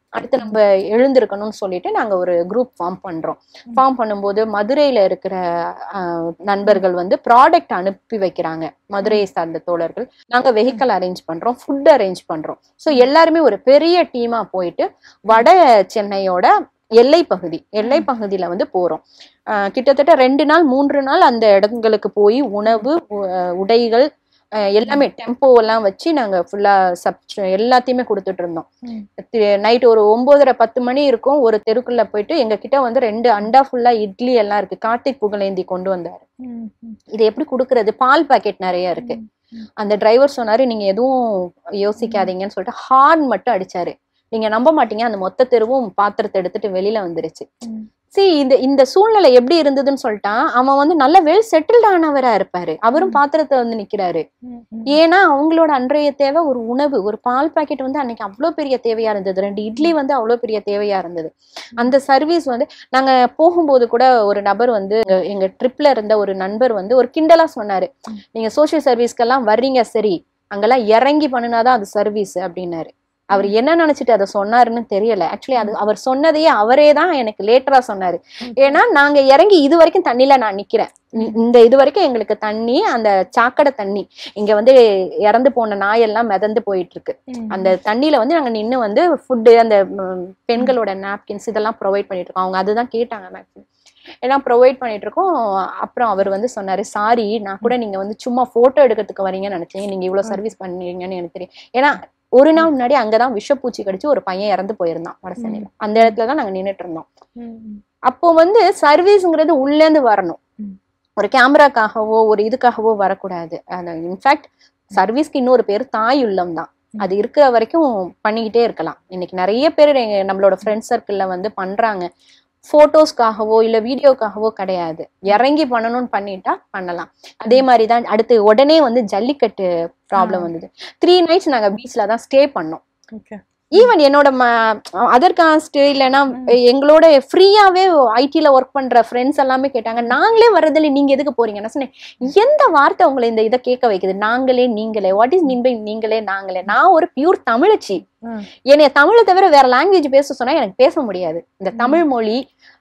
அடுத்து நம்ம எழுந்திருக்கணும்னு சொல்லிட்டு நாங்க ஒரு குரூப் ஃபார்ம் பண்றோம் ஃபார்ம் பண்ணும்போது மதுரையில இருக்கிற ஆஹ், நண்பர்கள் வந்து ப்ராடக்ட் அனுப்பி வைக்கிறாங்க மதுரையை சார்ந்த தோழர்கள் நாங்க வெஹிக்கல் அரேஞ்ச் பண்றோம் ஃபுட் அரேஞ்ச் பண்றோம் ஸோ எல்லாருமே ஒரு பெரிய டீமா போயிட்டு வட சென்னையோட எல்லை பகுதி எல்லை பகுதியில வந்து போறோம் ஆஹ், கிட்டத்தட்ட ரெண்டு நாள் மூன்று நாள் அந்த இடங்களுக்கு போய் உணவு உ- அஹ், உடைகள் அஹ், எல்லாமே டெம்போ எல்லாம் வச்சு நாங்க ஃபுல்லா சப் எல்லாத்தையுமே கொடுத்துட்டு இருந்தோம் ம். நைட் ஒரு ஒன்பதரை பத்து மணி இருக்கும் ஒரு தெருக்குள்ள போயிட்டு எங்க கிட்ட வந்து ரெண்டு அண்டா ஃபுல்லா இட்லி எல்லாம் இருக்கு கார்த்திக் புகழேந்தி கொண்டு வந்தாரு ம், ம், இது எப்படி கொடுக்கறது பால் பாக்கெட் நிறைய இருக்கு ம். அந்த டிரைவர் சொன்னாரு நீங்க எதுவும் யோசிக்காதீங்கன்னு சொல்லிட்டு ஹார்ன் மட்டும் அடிச்சாரு நீங்க நம்ப மாட்டீங்க அந்த மொத்த தெருவும் பாத்திரத்தை எடுத்துட்டு வெளியில வந்துருச்சு ம். see இந்த இந்த சூழ்நிலை எப்படி இருந்ததுன்னு சொல்லிட்டா அவன் வந்து நல்ல வெல் செட்டில்ட் ஆனவரா இருப்பாரு அவரும் பாத்திரத்தை வந்து நிக்கிறாரு ம், ம். ஏன்னா அவங்களோட அன்றைய தேவை ஒரு உணவு ஒரு பால் பாக்கெட் வந்து அன்னைக்கு அவ்வளோ பெரிய தேவையா இருந்தது ரெண்டு இட்லி வந்து அவ்வளோ பெரிய தேவையா இருந்தது அந்த சர்வீஸ் வந்து நாங்க போகும்போது கூட ஒரு நபர் வந்து எங்க- எங்க ட்ரிப்ல இருந்த ஒரு நண்பர் வந்து ஒரு கிண்டலா சொன்னாரு நீங்க சோஷியல் சர்வீஸ்க்கெல்லாம் வர்றீங்க சரி அங்கெல்லாம் இறங்கி பண்ணினாதான் அது சர்வீஸ் அப்படின்னாரு அவர் என்ன நினைச்சிட்டு அதை சொன்னாருன்னு தெரியல ஆக்சுவலி அது அவர் சொன்னதையே அவரே தான் எனக்கு லேட்டரா சொன்னாரு ஏன்னா நாங்க இறங்கி இது வரைக்கும் தண்ணியில நான் நிக்கிறேன் இ- இந்த இது வரைக்கும் எங்களுக்கு தண்ணி அந்த சாக்கடை தண்ணி இங்க வந்து இறந்து போன நாயெல்லாம் மிதந்து போயிட்டு இருக்கு ம். அந்த தண்ணியில வந்து நாங்க நின்னு வந்து ஃபுட்டு அந்த ம், பெண்களோட நாப்கின்ஸ் இதெல்லாம் ப்ரொவைட் பண்ணிட்டு இருக்கோம் அவங்க அதுதான் கேட்டாங்க மேக்ஸிமம் எல்லாம் ப்ரொவைட் பண்ணிட்டு இருக்கோம் அப்புறம் அவர் வந்து சொன்னாரு சாரி நான் கூட நீங்க வந்து சும்மா போட்டோ எடுக்கிறதுக்கு வரீங்கன்னு நினைச்சேன் நீங்க இவ்வளவு சர்வீஸ் பண்ணுவீங்கன்னு எனக்கு தெரியும் ஏன்னா ஒரு நாள் முன்னாடி அங்கதான் விஷப்பூச்சி கடிச்சு ஒரு பையன் இறந்து போயிருந்தான் வடசென்னையில அந்த இடத்துல தான் நாங்க நின்னுட்டு இருந்தோம் ம், ம். அப்போ வந்து சர்வீஸ்ங்கிறது உள்ளேந்து வரணும் ம். ஒரு கேமராக்காகவோ ஒரு இதுக்காகவோ வரக்கூடாது இன்ஃபேக்ட் சர்வீஸ்க்கு இன்னொரு பேர் தாய் உள்ளம் தான் அது இருக்கிற வரைக்கும் பண்ணிக்கிட்டே இருக்கலாம் இன்னைக்கு நிறைய பேர் எங்க- நம்மளோட ஃப்ரெண்ட் சர்க்கிள்ல வந்து பண்றாங்க போட்டோஸ்க்காகவோ இல்ல வீடியோக்காகவோ கிடையாது இறங்கி பண்ணணும்னு பண்ணிட்டா பண்ணலாம் அதே மாதிரி தான் அடுத்து உடனே வந்து ஜல்லிக்கட்டு ப்ராப்ளம் ஆ. வந்தது த்ரீ நைட்ஸ் நாங்க பீச்ல தான் ஸ்டே பண்ணோம் Okay. ஈவன் என்னோட அதர் காஸ்ட் இல்லைன்னா எங்களோட ஃப்ரீயாவே ஐடில ஒர்க் பண்ற ஃப்ரெண்ட்ஸ் எல்லாமே கேட்டாங்க நாங்களே வர்றதில்ல நீங்க எதுக்கு போறீங்க நான் சொன்னேன் எந்த வார்த்தை உங்களை இந்த இதை கேட்க வைக்குது நாங்களே நீங்களே வாட் இஸ் மீன் பை நீங்களே நாங்களே நான் ஒரு பியூர் தமிழச்சி ம். என்னைய தமிழை தவிர வேற லாங்குவேஜ் பேச சொன்னா எனக்கு பேச முடியாது இந்த தமிழ் மொழி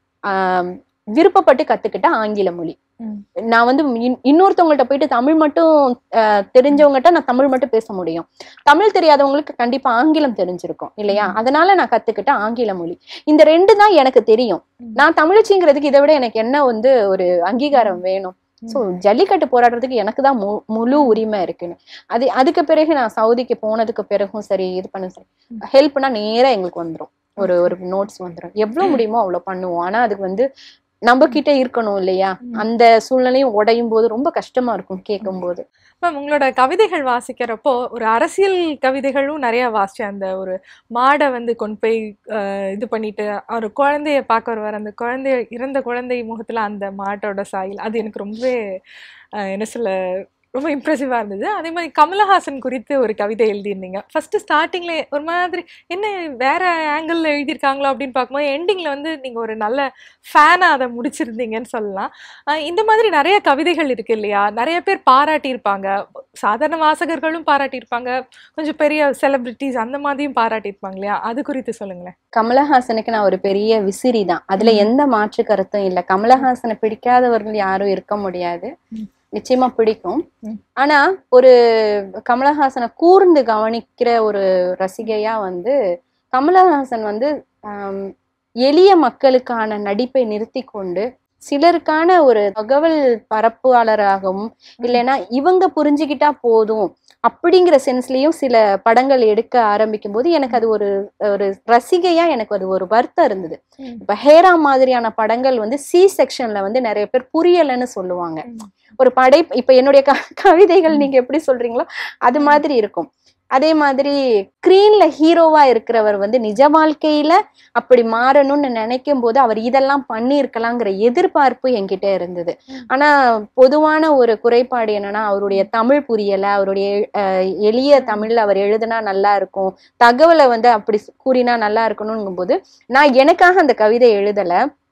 ஆம், விருப்பப்பட்டு கத்துக்கிட்ட ஆங்கில மொழி ம். நான் வந்து இன்- இன்னொருத்தவங்கள்ட்ட போயிட்டு தமிழ் மட்டும் அஹ், தெரிஞ்சவங்ககிட்ட நான் தமிழ் மட்டும் பேச முடியும் தமிழ் தெரியாதவங்களுக்கு கண்டிப்பா ஆங்கிலம் தெரிஞ்சிருக்கும் இல்லையா அதனால நான் கத்துக்கிட்ட ஆங்கில மொழி இந்த ரெண்டு தான் எனக்கு தெரியும் ம். நான் தமிழச்சிங்கிறதுக்கு இதை விட எனக்கு என்ன வந்து ஒரு அங்கீகாரம் வேணும் ஸோ ஜல்லிக்கட்டு போராடுறதுக்கு எனக்கு தான் மு- முழு உரிமை இருக்குன்னு அது அதுக்கு பிறகு நான் சவுதிக்கு போனதுக்கு பிறகும் சரி இது பண்ண சரி ஹெல்ப்னா நேரா எங்களுக்கு வந்துரும் ஒரு ஒரு நோட்ஸ் வந்துரும் எவ்வளவு முடியுமோ அவ்வளவு பண்ணுவோம் ஆனா அதுக்கு வந்து நம்ம கிட்ட இருக்கணும் இல்லையா அந்த சூழ்நிலையும் உடையும் போது ரொம்ப கஷ்டமா இருக்கும் கேட்கும் போது மேம் உங்களோட கவிதைகள் வாசிக்கிறப்போ ஒரு அரசியல் கவிதைகளும் நிறைய வாசிச்சேன் அந்த ஒரு மாடை வந்து கொண்டு போய் அஹ், இது பண்ணிட்டு ஒரு குழந்தைய பார்க்க வருவார் அந்த குழந்தைய இறந்த குழந்தை முகத்துல அந்த மாட்டோட சாயல் அது எனக்கு ரொம்பவே அஹ், என்ன சொல்ல ரொம்ப இம்ப்ரெசிவாக இருந்தது அதே மாதிரி கமலஹாசன் குறித்து ஒரு கவிதை எழுதியிருந்தீங்க ஃபர்ஸ்ட் ஸ்டார்டிங்ல ஒரு மாதிரி என்ன வேற ஆங்கிள் எழுதியிருக்காங்களோ அப்படின்னு பார்க்கும்போது எண்டிங்ல வந்து நீங்க ஒரு நல்ல ஃபேனாக அதை முடிச்சிருந்தீங்கன்னு சொல்லலாம் அஹ் இந்த மாதிரி நிறைய கவிதைகள் இருக்கு இல்லையா நிறைய பேர் பாராட்டியிருப்பாங்க சாதாரண வாசகர்களும் பாராட்டியிருப்பாங்க கொஞ்சம் பெரிய செலிபிரிட்டிஸ் அந்த மாதிரியும் பாராட்டியிருப்பாங்க இல்லையா அது குறித்து சொல்லுங்களேன் கமலஹாசனுக்கு நான் ஒரு பெரிய விசிறி தான் அதுல எந்த மாற்று கருத்தும் இல்ல கமலஹாசனை பிடிக்காதவர்கள் யாரும் இருக்க முடியாது ம். நிச்சயமா பிடிக்கும் ம். ஆனா ஒரு கமலஹாசனை கூர்ந்து கவனிக்கிற ஒரு ரசிகையா வந்து கமலஹாசன் வந்து ஆம், எளிய மக்களுக்கான நடிப்பை நிறுத்தி கொண்டு சிலருக்கான ஒரு தகவல் பரப்பாளராகவும் இல்லைன்னா இவங்க புரிஞ்சுக்கிட்டா போதும் அப்படிங்கிற சென்ஸ்லயும் சில படங்கள் எடுக்க ஆரம்பிக்கும் போது எனக்கு அது ஒரு ஒரு ரசிகையா எனக்கு அது ஒரு வருத்தம் இருந்தது ம். இப்ப ஹேரா மாதிரியான படங்கள் வந்து சி செக்ஷன்ல வந்து நிறைய பேர் புரியலன்னு சொல்லுவாங்க ம். ஒரு படை இப்ப என்னுடைய க- கவிதைகள் நீங்க எப்படி சொல்றீங்களோ அது மாதிரி இருக்கும் அதே மாதிரி ஸ்கிரீன்ல ஹீரோவா இருக்கிறவர் வந்து நிஜ வாழ்க்கையில அப்படி மாறணும்னு நினைக்கும் போது அவர் இதெல்லாம் பண்ணியிருக்கலாங்கிற எதிர்பார்ப்பு என்கிட்ட இருந்தது ம். ஆனா பொதுவான ஒரு குறைபாடு என்னன்னா அவருடைய தமிழ் புரியல அவருடைய அஹ், எளிய தமிழ்ல அவர் எழுதுனா நல்லா இருக்கும் தகவலை வந்து அப்படி கூறினா நல்லா இருக்கணுங்கும் போது நான் எனக்காக அந்த கவிதை எழுதல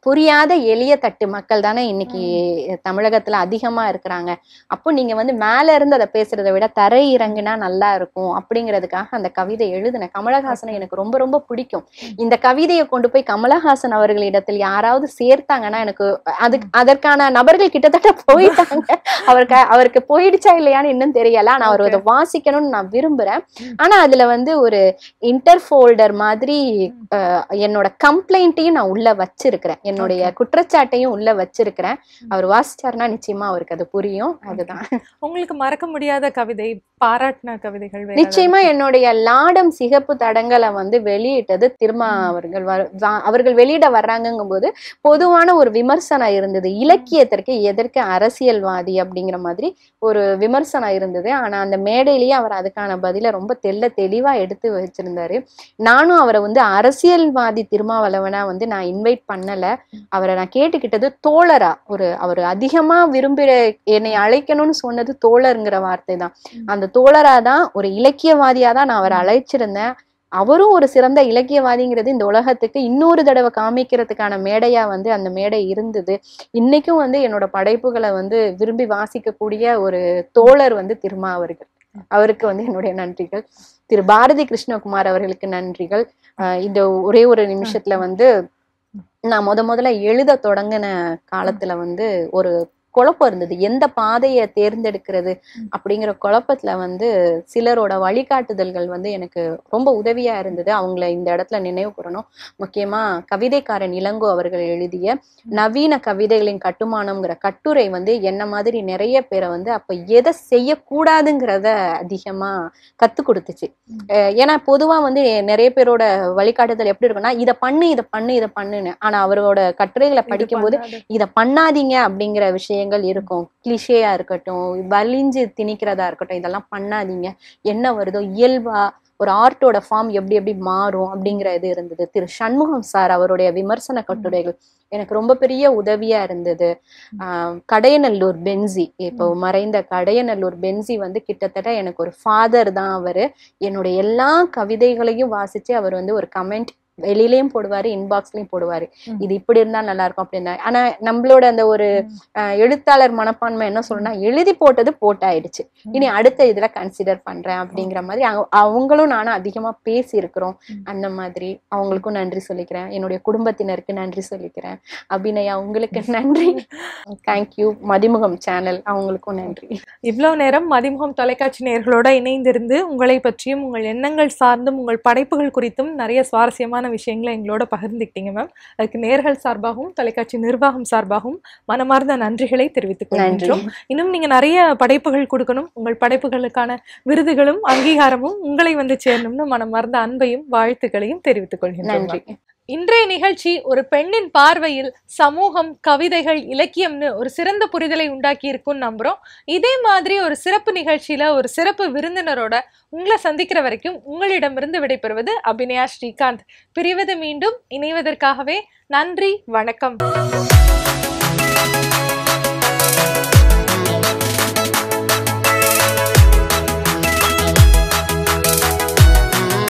புரியாத எளிய தட்டு மக்கள் தானே இன்னைக்கு தமிழகத்துல அதிகமா இருக்கிறாங்க அப்போ நீங்க வந்து மேல இருந்து அதை பேசுறதை விட தரை இறங்குனா நல்லா இருக்கும் அப்படிங்கிறதுக்காக அந்த கவிதை எழுதினேன் கமலஹாசனை எனக்கு ரொம்ப ரொம்ப பிடிக்கும் இந்த கவிதையை கொண்டு போய் கமலஹாசன் அவர்களிடத்தில் யாராவது சேர்த்தாங்கன்னா எனக்கு அதுக்கு அதற்கான நபர்கள் கிட்டத்தட்ட போயிட்டாங்க அவருக்கு அவருக்கு போயிடுச்சா இல்லையான்னு இன்னும் தெரியல ஆனா அவர் அதை வாசிக்கணும்னு நான் விரும்புறேன் ஆனா அதுல வந்து ஒரு இன்டர்ஃபோல்டர் மாதிரி அஹ், என்னோட கம்ப்ளைண்ட்டையும் நான் உள்ள வச்சிருக்கிறேன் என்னுடைய குற்றச்சாட்டையும் உள்ள வச்சிருக்கிறேன் அவர் வாசிச்சாருன்னா நிச்சயமா அவருக்கு அது புரியும் அதுதான் உங்களுக்கு மறக்க முடியாத கவிதை பாராட்டின கவிதைகள் வேற நிச்சயமா என்னுடைய லாடம் சிகப்பு தடங்களை வந்து வெளியிட்டது திருமா அவர்கள் வ- வா- அவர்கள் வெளியிட வர்றாங்கங்கும் போது பொதுவான ஒரு விமர்சனம் இருந்தது இலக்கியத்திற்கு எதற்கு அரசியல்வாதி அப்படிங்கிற மாதிரி ஒரு விமர்சனம் இருந்தது ஆனா அந்த மேடையிலேயே அவர் அதுக்கான பதில ரொம்ப தெள்ள தெளிவா எடுத்து வச்சிருந்தாரு நானும் அவரை வந்து அரசியல்வாதி திருமாவளவனா வந்து நான் இன்வைட் பண்ணல அவரை நான் கேட்டுக்கிட்டது தோழரா ஒரு அவர் அதிகமா விரும்புகிற என்னை அழைக்கணும்னு சொன்னது தோழருங்கிற வார்த்தை தான் அந்த தோழரா தான் ஒரு இலக்கியவாதியா தான் நான் அவரை அழைச்சிருந்தேன் அவரும் ஒரு சிறந்த இலக்கியவாதிங்கிறது இந்த உலகத்துக்கு இன்னொரு தடவை காமிக்கிறதுக்கான மேடையா வந்து அந்த மேடை இருந்தது இன்னைக்கும் வந்து என்னோட படைப்புகளை வந்து விரும்பி வாசிக்கக்கூடிய ஒரு தோழர் வந்து திருமா அவர்கள் அவருக்கு வந்து என்னுடைய நன்றிகள் திரு பாரதி கிருஷ்ணகுமார் அவர்களுக்கு நன்றிகள் ஆஹ் இந்த ஒரே ஒரு நிமிஷத்துல வந்து நான் முத முதல்ல எழுத தொடங்கின காலத்துல வந்து ஒரு குழப்பம் இருந்தது எந்த பாதையை தேர்ந்தெடுக்கிறது அப்படிங்கிற குழப்பத்துல வந்து சிலரோட வழிகாட்டுதல்கள் வந்து எனக்கு ரொம்ப உதவியா இருந்தது அவங்கள இந்த இடத்துல நினைவு கூறணும் முக்கியமா கவிதைக்காரன் இளங்கோ அவர்கள் எழுதிய நவீன கவிதைகளின் கட்டுமானம்ங்கிற கட்டுரை வந்து என்ன மாதிரி நிறைய பேரை வந்து அப்ப எதை செய்யக்கூடாதுங்கிறத அதிகமா கத்து கொடுத்துச்சு அஹ் ஏன்னா பொதுவா வந்து நிறைய பேரோட வழிகாட்டுதல் எப்படி இருக்கும்னா இதை பண்ணு இதை பண்ணு இதை பண்ணுன்னு ஆனா அவரோட கட்டுரைகளை இது படிக்கும்போது பண்ணாத. இத பண்ணாதீங்க அப்படிங்கிற விஷயங்கள் இருக்கும் கிளிஷேயா இருக்கட்டும் வலிஞ்சு திணிக்கிறதா இருக்கட்டும் இதெல்லாம் பண்ணாதீங்க என்ன வருதோ இயல்பா ஒரு ஆர்ட்டோட ஃபார்ம் எப்படி எப்படி மாறும் அப்படிங்கிற இது இருந்தது திரு சண்முகம் சார் அவருடைய விமர்சன கட்டுரைகள் எனக்கு ரொம்ப பெரிய உதவியா இருந்தது ஆஹ் கடையநல்லூர் பென்சி இப்போ மறைந்த கடையநல்லூர் பென்சி வந்து கிட்டத்தட்ட எனக்கு ஒரு ஃபாதர் தான் அவரு என்னுடைய எல்லா கவிதைகளையும் வாசிச்சு அவர் வந்து ஒரு கமெண்ட் வெளியிலயும் போடுவாரு இன்பாக்ஸ்லயும் போடுவாரு ம். இது இப்படி இருந்தா நல்லா இருக்கும் அப்படி இருந்தா ஆனா நம்மளோட அந்த ஒரு அஹ், எழுத்தாளர் மனப்பான்மை என்ன சொல்லணும்னா எழுதி போட்டது போட்டாயிடுச்சு இனி அடுத்த இதுல கன்சிடர் பண்றேன் அப்படிங்கிற மாதிரி அவங்க- அவங்களும் நானும் அதிகமா பேசி இருக்கிறோம் அந்த மாதிரி அவங்களுக்கும் நன்றி சொல்லிக்கிறேன் என்னுடைய குடும்பத்தினருக்கு நன்றி சொல்லிக்கிறேன் அபிநயா உங்களுக்கு நன்றி தேங்க்யூ மதிமுகம் சேனல் அவங்களுக்கும் நன்றி இவ்வளவு நேரம் மதிமுகம் தொலைக்காட்சி நேயர்களோட இணைந்திருந்து உங்களை பற்றியும் உங்கள் எண்ணங்கள் சார்ந்தும் உங்கள் படைப்புகள் குறித்தும் நிறைய சுவாரஸ்யமான விஷயங்களை எங்களோட பகிர்ந்துக்கிட்டீங்க மேம் அதுக்கு நேர்கள் சார்பாகவும் தொலைக்காட்சி நிர்வாகம் சார்பாகவும் மனமார்ந்த நன்றிகளை தெரிவித்துக் நன்றி கொள்கின்றோம் இன்னும் நீங்க நிறைய படைப்புகள் கொடுக்கணும் உங்கள் படைப்புகளுக்கான விருதுகளும் அங்கீகாரமும் உங்களை வந்து சேரணும்னு மனமார்ந்த அன்பையும் வாழ்த்துக்களையும் தெரிவித்துக் கொள்கின்றோம் நன்றி இன்றைய நிகழ்ச்சி ஒரு பெண்ணின் பார்வையில் சமூகம் கவிதைகள் இலக்கியம்னு ஒரு சிறந்த புரிதலை உண்டாக்கி இருக்கும்னு நம்புறோம் இதே மாதிரி ஒரு சிறப்பு நிகழ்ச்சியில ஒரு சிறப்பு விருந்தினரோட உங்களை சந்திக்கிற வரைக்கும் உங்களிடமிருந்து விடைபெறுவது அபிநயா ஸ்ரீகாந்த் பிரிவது மீண்டும் இணைவதற்காகவே நன்றி வணக்கம்